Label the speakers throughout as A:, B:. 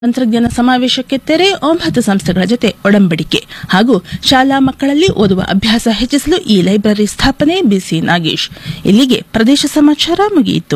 A: ತಂತ್ರಜ್ಞಾನ ಸಮಾವೇಶಕ್ಕೆ ತೆರೆ ಒಂಬತ್ತು ಸಂಸ್ಥೆಗಳ ಜೊತೆ ಒಡಂಬಡಿಕೆ ಹಾಗೂ ಶಾಲಾ ಮಕ್ಕಳಲ್ಲಿ ಓದುವ ಅಭ್ಯಾಸ ಹೆಚ್ಚಿಸಲು ಈ ಲೈಬ್ರರಿ ಸ್ಥಾಪನೆ ಬಿಸಿ ನಾಗೇಶ್ ಇಲ್ಲಿಗೆ ಪ್ರದೇಶ ಸಮಾಚಾರ ಮುಗಿಯಿತು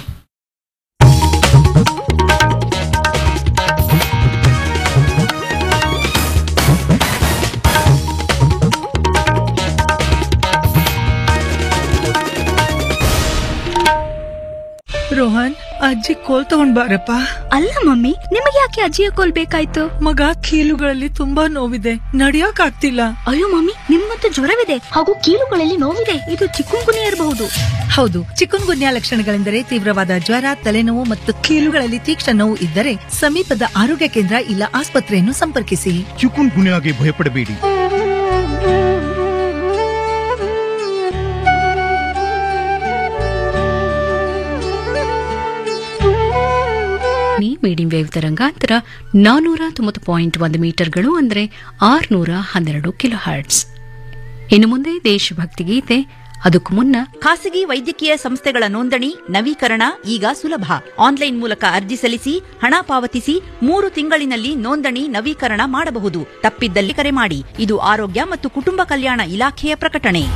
B: ರೋಹನ್ ಅಜ್ಜಿ ಕೋಲ್ ತಗೊಂಡ್ ಬಾರಪ್ಪ
C: ಅಲ್ಲ ಮಮ್ಮಿ ನಿಮಗೆ ಯಾಕೆ ಅಜ್ಜಿಯ ಕೋಲ್ ಬೇಕಾಯ್ತು
B: ಮಗ ಕೀಲುಗಳಲ್ಲಿ ತುಂಬಾ ನೋವಿದೆ ನಡಿಯಕ್ ಆಗ್ತಿಲ್ಲ
C: ಅಯ್ಯೋ ಮಮ್ಮಿ ನಿಮ್ಗಂತೂ ಜ್ವರವಿದೆ ಹಾಗೂ ಕೀಲುಗಳಲ್ಲಿ ನೋವಿದೆ ಇದು ಚಿಕ್ಕುಂಗುನಿ ಇರಬಹುದು
D: ಹೌದು ಚಿಕುನ್ ಗುನ್ಯಾ ಲಕ್ಷಣಗಳೆಂದರೆ ತೀವ್ರವಾದ ಜ್ವರ ತಲೆನೋವು ಮತ್ತು ಕೀಲುಗಳಲ್ಲಿ ತೀಕ್ಷ್ಣ ನೋವು ಇದ್ದರೆ ಸಮೀಪದ ಆರೋಗ್ಯ ಕೇಂದ್ರ ಇಲ್ಲ ಆಸ್ಪತ್ರೆಯನ್ನು ಸಂಪರ್ಕಿಸಿ
E: ಚಿಕುನ್ ಗುನ್ಯಾಗೆ ಭಯಪಡಬೇಡಿ
F: ನೀ ಮೀಡಿಯಂ ವೇವ್ ತರಂಗಾಂತರ ನಾನೂರ ತೊಂಬತ್ತು ಪಾಯಿಂಟ್ ಒಂದು ಮೀಟರ್ಗಳು ಅಂದರೆ ಆರುನೂರ ಹನ್ನೆರಡು ಕಿಲೋ ಹರ್ಟ್ಸ್ ಇನ್ನು ಮುಂದೆ ದೇಶಭಕ್ತಿ ಗೀತೆ ಅದಕ್ಕೂ ಮುನ್ನ
G: ಖಾಸಗಿ ವೈದ್ಯಕೀಯ ಸಂಸ್ಥೆಗಳ ನೋಂದಣಿ ನವೀಕರಣ ಈಗ ಸುಲಭ ಆನ್ಲೈನ್ ಮೂಲಕ ಅರ್ಜಿ ಸಲ್ಲಿಸಿ ಹಣ ಪಾವತಿಸಿ ಮೂರು ತಿಂಗಳಿನಲ್ಲಿ ನೋಂದಣಿ ನವೀಕರಣ ಮಾಡಬಹುದು ತಪ್ಪಿದ್ದಲ್ಲಿ ಕರೆ ಮಾಡಿ ಇದು ಆರೋಗ್ಯ ಮತ್ತು ಕುಟುಂಬ ಕಲ್ಯಾಣ ಇಲಾಖೆಯ ಪ್ರಕಟಣೆ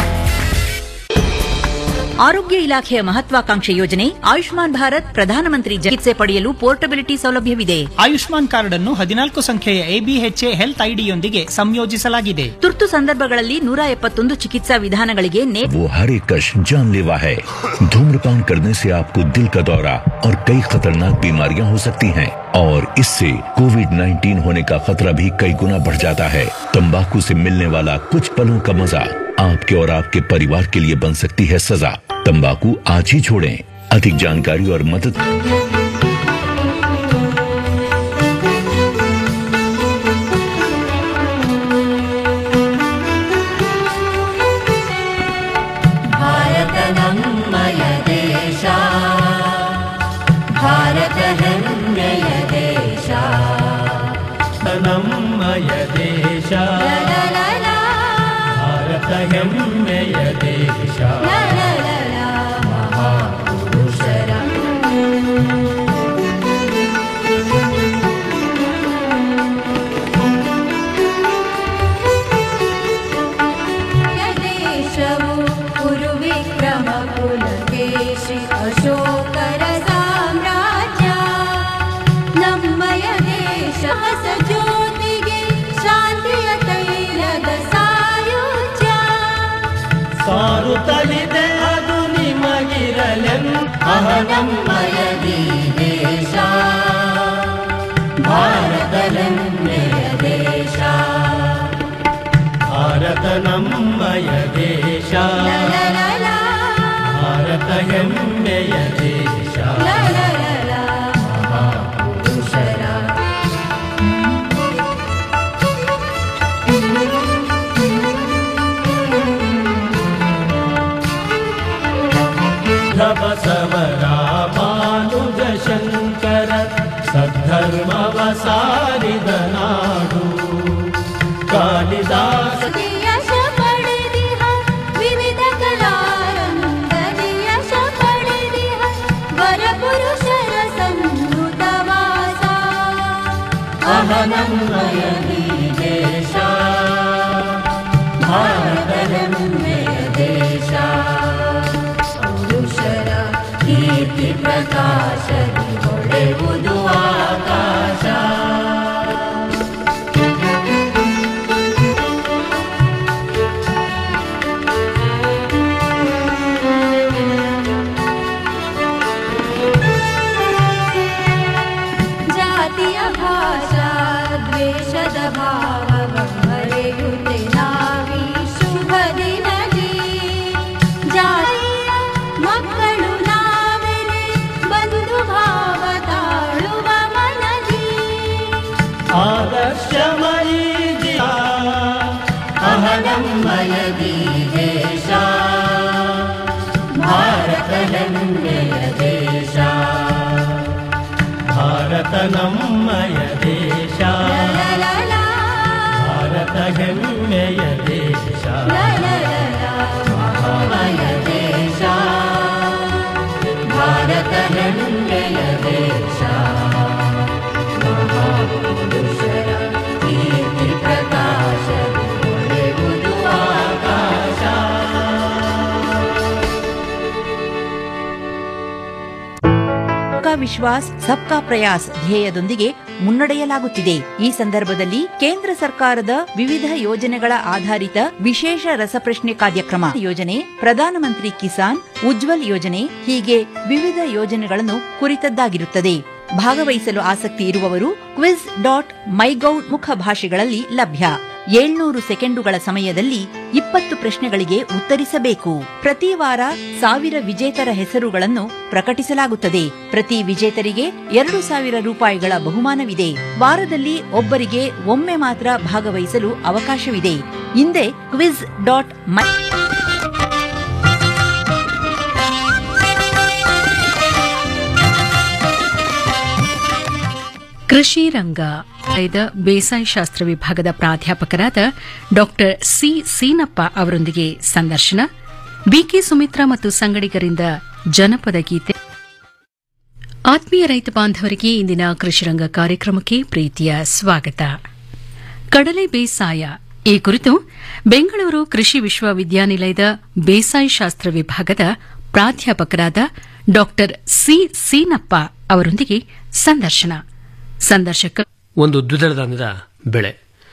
G: ಆರೋಗ್ಯ ಇಲಾಖೆಯ ಮಹತ್ವಾಕಾಂಕ್ಷೆ ಯೋಜನೆ ಆಯುಷ್ಮಾನ್ ಭಾರತ್ ಪ್ರಧಾನಮಂತ್ರಿ ಚಿಕಿತ್ಸೆ ಪಡೆಯಲು ಪೋರ್ಟಬಿಲಿಟಿ ಸೌಲಭ್ಯವಿದೆ
H: ಆಯುಷ್ಮಾನ್ ಕಾರ್ಡ್ ಅನ್ನು ಹದಿನಾಲ್ಕು ಸಂಖ್ಯೆಯ ಎಬಿಎಚ್ಎ ಹೆಲ್ತ್ ಐಡಿಯೊಂದಿಗೆ ಸಂಯೋಜಿಸಲಾಗಿದೆ
G: ತುರ್ತು ಸಂದರ್ಭಗಳಲ್ಲಿ ನೂರ ಎಪ್ಪತ್ತೊಂದು ಚಿಕಿತ್ಸಾ ವಿಧಾನಗಳಿಗೆ ನೇ
I: वो हर एक कश जानलेवा है धूम्रपान करने से आपको दिल का दौरा और कई खतरनाक बीमारियां हो सकती हैं और इससे कोविड 19 होने का खतरा भी कई गुना बढ़ जाता है तंबाकू से मिलने वाला कुछ पलों का मजा आपके और आपके परिवार के लिए बन सकती है सजा तंबाकू आज ही छोड़ें अधिक जानकारी और मदद
J: ನಮ್ಮಯ ದೇಶ ಭಾರತ ಹೆಮ್ಮೆಯ ದೇಶ
K: ದೇಶವು ಗುರು ವಿಕ್ರಮ ಕುಲಕೇಶಿ ಅಶೋಕರ ಸಾಮ್ರಾಜ್ಯ ನಮ್ಮಯ ದೇಶ ಹೊಸ ಜ್ಯೋತಿಗೆ ಶಾಂತಿಯ ತೈಲದ ಸಾಯುಜ್ಯ
J: ಸಾರುತ್ತಲಿದೆ ಅದು ನಿಮಗಿರಲೆನ್ ಅಹ ನಮ್ಮಯ ದೇಶ ಭಾರತ ಹೆಮ್ಮೆಯ ದೇಶ ಭಾರತ ನಮ್ಮಯ ದೇಶ ಭಾರತ ಹೆಮ್ಮೆಯ ದೇಶ ಬಸವರ ಬಾನುಜ ಶಂಕರ ಸದ್ಧರ್ಮವ ಸಾರಿದ ನಾಡು ಕಾಳಿದಾಸ
K: ಯಶ ಪಡೆದಿಹ ವಿವಿಧ ಕಲಾರಂಗದಿ ಯಶ ಪಡೆದಿಹ ವರಪುರುಷರ ಸಂಸ್ಕೃತ ವಾಸ
J: ಅಹ ನಮ್ಮಯ ದೇಶ ಭಾರತ ಹೆಮ್ಮೆಯ ದೇಶ
K: ಪುರುಷರ ಕೀರ್ತಿ ಪ್ರಕಾಶದಿ ಹೊಳೆವುದು ಆಕಾಶ ಜಾತಿಯ ಭಾಷಾ ದ್ವೇಷದ ಭಾವ ಮರೆಯುತ್ತೆ ನಾವೀ ಶುಭ ದಿನದಿ ಜಾತಿಯ ಮಕ್ಕಳು ನಾವೆಲೆ ಬಂಧು ಭಾವ ತಾಳುವ ಮನದಿ
J: ಆದರ್ಶಮಯೀ ಜಿಯ ಅಹ ನಮ್ಮಯ ದೇಶ ಭಾರತ ಹೆಮ್ಮೆಯ ದೇಶ ಭಾರತ ನಮ್ಮಯ ದೇಶ ಭಾರತ ಹೆಮ್ಮೆಯ ದೇಶ ಮಹಾಮಯ ದೇಶ ಭಾರತ ಹೆಮ್ಮೆಯ ದೇಶ
G: ವಿಶ್ವಾಸ್ ಸಬ್ಕಾ ಪ್ರಯಾಸ್ ಧ್ಯೇಯದೊಂದಿಗೆ ಮುನ್ನಡೆಯಲಾಗುತ್ತಿದೆ ಈ ಸಂದರ್ಭದಲ್ಲಿ ಕೇಂದ್ರ ಸರ್ಕಾರದ ವಿವಿಧ ಯೋಜನೆಗಳ ಆಧಾರಿತ ವಿಶೇಷ ರಸಪ್ರಶ್ನೆ ಕಾರ್ಯಕ್ರಮ ಯೋಜನೆ ಪ್ರಧಾನಮಂತ್ರಿ ಕಿಸಾನ್ ಉಜ್ವಲ್ ಯೋಜನೆ ಹೀಗೆ ವಿವಿಧ ಯೋಜನೆಗಳನ್ನು ಕುರಿತದ್ದಾಗಿರುತ್ತದೆ ಭಾಗವಹಿಸಲು ಆಸಕ್ತಿ ಇರುವವರು ಕ್ವಿಜ್ ಡಾಟ್ ಮೈಗೌ ಮುಖ ಭಾಷೆಗಳಲ್ಲಿ ಲಭ್ಯ ಏಳ್ನೂರು ಸೆಕೆಂಡುಗಳ ಸಮಯದಲ್ಲಿ ಇಪ್ಪತ್ತು ಪ್ರಶ್ನೆಗಳಿಗೆ ಉತ್ತರಿಸಬೇಕು ಪ್ರತಿ ವಾರ ಸಾವಿರ ವಿಜೇತರ ಹೆಸರುಗಳನ್ನು ಪ್ರಕಟಿಸಲಾಗುತ್ತದೆ ಪ್ರತಿ ವಿಜೇತರಿಗೆ ಎರಡು ಸಾವಿರ ರೂಪಾಯಿಗಳ ಬಹುಮಾನವಿದೆ ವಾರದಲ್ಲಿ ಒಬ್ಬರಿಗೆ ಒಮ್ಮೆ ಮಾತ್ರ ಭಾಗವಹಿಸಲು ಅವಕಾಶವಿದೆ ಹಿಂದೆ ಕ್ವಿಜ್ ಡಾಟ್ ಮೈ
F: ಕೃಷಿ ರಂಗ ಆಯ್ದ ಬೇಸಾಯ ಶಾಸ್ತ್ರ ವಿಭಾಗದ ಪ್ರಾಧ್ಯಾಪಕರಾದ ಡಾಕ್ಟರ್ ಸಿ ಸೀನಪ್ಪ ಅವರೊಂದಿಗೆ ಸಂದರ್ಶನ ಬಿಕೆ ಸುಮಿತ್ರಾ ಮತ್ತು ಸಂಗಡಿಗರಿಂದ ಜನಪದ ಗೀತೆ ಆತ್ಮೀಯ ರೈತ ಬಾಂಧವರಿಗೆ ಇಂದಿನ ಕೃಷಿರಂಗ ಕಾರ್ಯಕ್ರಮಕ್ಕೆ ಪ್ರೀತಿಯ ಸ್ವಾಗತ ಕಡಲೆ ಬೇಸಾಯ ಈ ಕುರಿತು ಬೆಂಗಳೂರು ಕೃಷಿ ವಿಶ್ವವಿದ್ಯಾನಿಲಯದ ಬೇಸಾಯ ಶಾಸ್ತ್ರ ವಿಭಾಗದ ಪ್ರಾಧ್ಯಾಪಕರಾದ ಡಾಕ್ಟರ್ ಸಿ ಸೀನಪ್ಪ ಅವರೊಂದಿಗೆ ಸಂದರ್ಶನ ಸಂದರ್ಶಕ
L: ಒಂದು ದ್ವಿದಳ ಧಾನ್ಯದ ಬೆಳೆ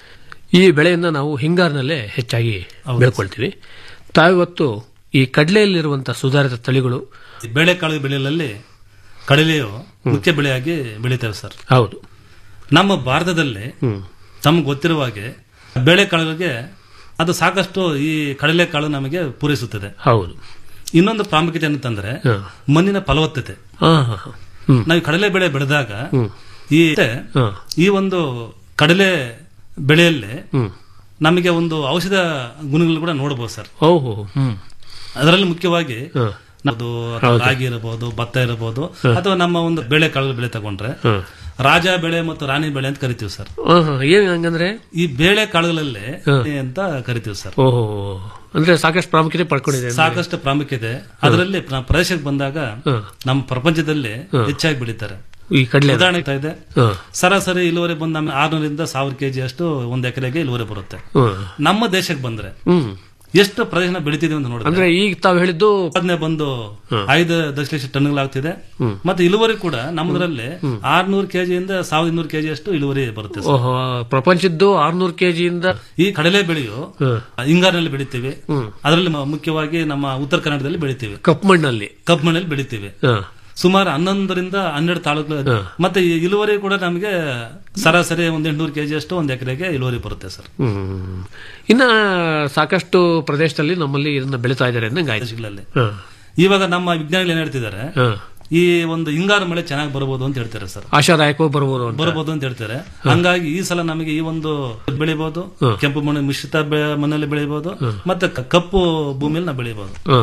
L: ಈ ಬೆಳೆಯನ್ನು ನಾವು ಹಿಂಗಾರಿನಲ್ಲೇ ಹೆಚ್ಚಾಗಿ ಬೆಳ್ಕೊಳ್ತೀವಿ ತಾವಿವತ್ತು ಈ ಕಡಲೆಯಲ್ಲಿರುವಂತಹ ಸುಧಾರಿತ ತಳಿಗಳು
M: ಬೇಳೆಕಾಳು ಬೆಳೆಯಲ್ಲಿ ಕಡಲೆಯು ಮುಖ್ಯ ಬೆಳೆಯಾಗಿ ಬೆಳೀತೇವೆ ಸರ್
L: ಹೌದು
M: ನಮ್ಮ ಭಾರತದಲ್ಲಿ ತಮ್ಗೆ ಗೊತ್ತಿರುವ ಹಾಗೆ ಬೇಳೆಕಾಳುಗಳಿಗೆ ಅದು ಸಾಕಷ್ಟು ಈ ಕಡಲೆಕಾಳು ನಮಗೆ ಪೂರೈಸುತ್ತದೆ
L: ಹೌದು
M: ಇನ್ನೊಂದು ಪ್ರಾಮುಖ್ಯತೆ ಏನಂತಂದ್ರೆ ಮಣ್ಣಿನ ಫಲವತ್ತತೆ
L: ಹಾ, ಹಾ, ಹಾ. ಹ್ಮ್.
M: ನಾವು ಈ ಕಡಲೆ ಬೆಳೆ ಬೆಳೆದಾಗ
L: ಹ್ಮ್.
M: ಈ
L: ಹಾ.
M: ಈ ಒಂದು ಕಡಲೆ ಬೆಳೆಯಲ್ಲಿ
L: ಹ್ಮ್.
M: ನಮಗೆ ಒಂದು ಔಷಧ ಗುಣಗಳು ಕೂಡ ನೋಡಬಹುದು ಸರ್
L: ಓಹೋ ಹ್ಮ್
M: ಅದರಲ್ಲಿ ಮುಖ್ಯವಾಗಿ
L: ಹಾ.
M: ಅದು ಅಥವಾ
L: ಹೌದು.
M: ರಾಗಿ ಇರಬಹುದು ಭತ್ತ ಇರಬಹುದು
L: ಹಾ.
M: ಅಥವಾ ನಮ್ಮ ಒಂದು ಬೆಳೆ ಕಾಳು ಬೆಳೆ ತಗೊಂಡ್ರೆ
L: ಹಾ.
M: ರಾಜ ಬೆಳೆ ಮತ್ತು ರಾಣಿ ಬೆಳೆ ಅಂತ ಕರಿತೀವಿ ಸರ್
L: ಆಹಾ, ಏನ್ ಹಂಗಂದ್ರೆ
M: ಈ ಬೇಳೆ ಕಾಳುಗಳಲ್ಲೇ
L: ಹಾ.
M: ಅಂತ ಕರಿತೀವಿ ಸರ್
L: ಓಹೋ ಅಂದ್ರೆ ಸಾಕಷ್ಟು ಪ್ರಾಮುಖ್ಯತೆ ಪಡ್ಕೊಂಡಿದೆ ಅಂದ್ರೆ.
M: ಸಾಕಷ್ಟು ಪ್ರಾಮುಖ್ಯತೆ ಅದರಲ್ಲಿ ನಮ್ಮ ಪ್ರದೇಶಕ್ಕೆ ಬಂದಾಗ
L: ಹಾ.
M: ನಮ್ಮ ಪ್ರಪಂಚದಲ್ಲಿ
L: ಹಾ.
M: ಹೆಚ್ಚಾಗಿ ಬೆಳೀತಾರೆ
L: ಈ ಕಡಲೆ
M: ಉದಾಹರಣೆ ಆಗ್ತಾ ಇದೆ
L: ಹಾ.
M: ಸರಾಸರಿ ಇಳುವರಿ ಬಂದ ನಮ್ಮ ಆರ್ನೂರಿಂದ ಸಾವಿರ ಕೆಜಿ ಅಷ್ಟು ಒಂದ್ ಎಕರೆಗೆ ಇಳುವರಿ ಬರುತ್ತೆ
L: ಹಾ.
M: ನಮ್ಮ ದೇಶಕ್ಕೆ ಬಂದ್ರೆ
L: ಹ್ಮ್
M: ಎಷ್ಟು ಪ್ರದೇಶನ ಬೆಳಿತಿದೀವಿ ಅಂತ ನೋಡಿದ್ರೆ
L: ಅಂದ್ರೆ ಈಗ ತಾವು ಹೇಳಿದ್ದು
M: ಉತ್ಪಾದನೆ ಬಂದು ಐದು ದಶಲಕ್ಷ ಟನ್ಗಳಾಗ್ತಿದೆ
L: ಹ್ಮ್.
M: ಮತ್ತೆ ಇಳುವರಿ ಕೂಡ ನಮ್ಮದ್ರಲ್ಲಿ ಆರ್ನೂರು ಕೆಜಿಯಿಂದ ಸಾವಿರದ ಇನ್ನೂರು ಕೆಜಿ ಅಷ್ಟು ಇಳುವರಿ ಬರುತ್ತೆ ಸರ್.
L: ಓಹೋ ಪ್ರಪಂಚದ್ದು ಆರ್ನೂರು ಕೆಜಿಯಿಂದ
M: ಈ ಕಡಲೆ ಬೆಳೆಯು ಹಿಂಗಾರಿನಲ್ಲಿ ಬೆಳಿತೀವಿ
L: ಹ್ಮ್.
M: ಅದರಲ್ಲಿ ಮ- ಮುಖ್ಯವಾಗಿ ನಮ್ಮ ಉತ್ತರ ಕನ್ನಡದಲ್ಲಿ ಬೆಳಿತೀವಿ
L: ಕಪ್ಪು ಮಣ್ಣಲ್ಲಿ
M: ಕಬ್ಬು ಮಣ್ಣಲ್ಲಿ ಬೆಳಿತೀವಿ
L: ಹಾ.
M: ಸುಮಾರು ಹನ್ನೊಂದರಿಂದ ಹನ್ನೆರಡು ತಾಲೂಕು ಮತ್ತೆ ಈ ಇಳುವರಿ ಕೂಡ ನಮಗೆ ಸರಾಸರಿ ಒಂದ್ ಎಂಟುನೂರು ಕೆಜಿ ಅಷ್ಟು ಒಂದ್ ಎಕರೆಗೆ ಇಳುವರಿ ಬರುತ್ತೆ ಸರ್
L: ಹ್ಮ್ ಇನ್ನ ಸಾಕಷ್ಟು ಪ್ರದೇಶದಲ್ಲಿ ನಮ್ಮಲ್ಲಿ ಇದನ್ನ ಬೆಳೀತಾ ಇದ್ದಾರೆ ಅಂದಂಗೆ ಆಯ್ತು
M: ದೇಶಗಳಲ್ಲಿ
L: ಹಾ.
M: ಇವಾಗ ನಮ್ಮ ವಿಜ್ಞಾನಿಗಳು ಏನ್ ಹೇಳ್ತಿದ್ದಾರೆ
L: ಹಾ.
M: ಈ ಒಂದು ಹಿಂಗಾರು ಮಳೆ ಚೆನ್ನಾಗಿ ಬರಬಹುದು ಅಂತ ಹೇಳ್ತಾರೆ ಸರ್
L: ಆಶಾದಾಯಕವಾಗಿ ಬರ್ಬೋದು ಅಂತ
M: ಬರಬಹುದು ಅಂತ ಹೇಳ್ತಾರೆ ಹಂಗಾಗಿ ಈ ಸಲ ನಮಗೆ ಈ ಒಂದು ಬೆಳಿಬಹುದು ಕೆಂಪು ಮಣ್ಣು ಮಿಶ್ರಿತ ಬೆ- ಮಣ್ಣಲ್ಲಿ ಬೆಳಿಬಹುದು ಮತ್ತೆ ಕ- ಕಪ್ಪು ಭೂಮಿಯಲ್ಲಿ ನಾವು ಬೆಳಿಬಹುದು
L: ಹಾ.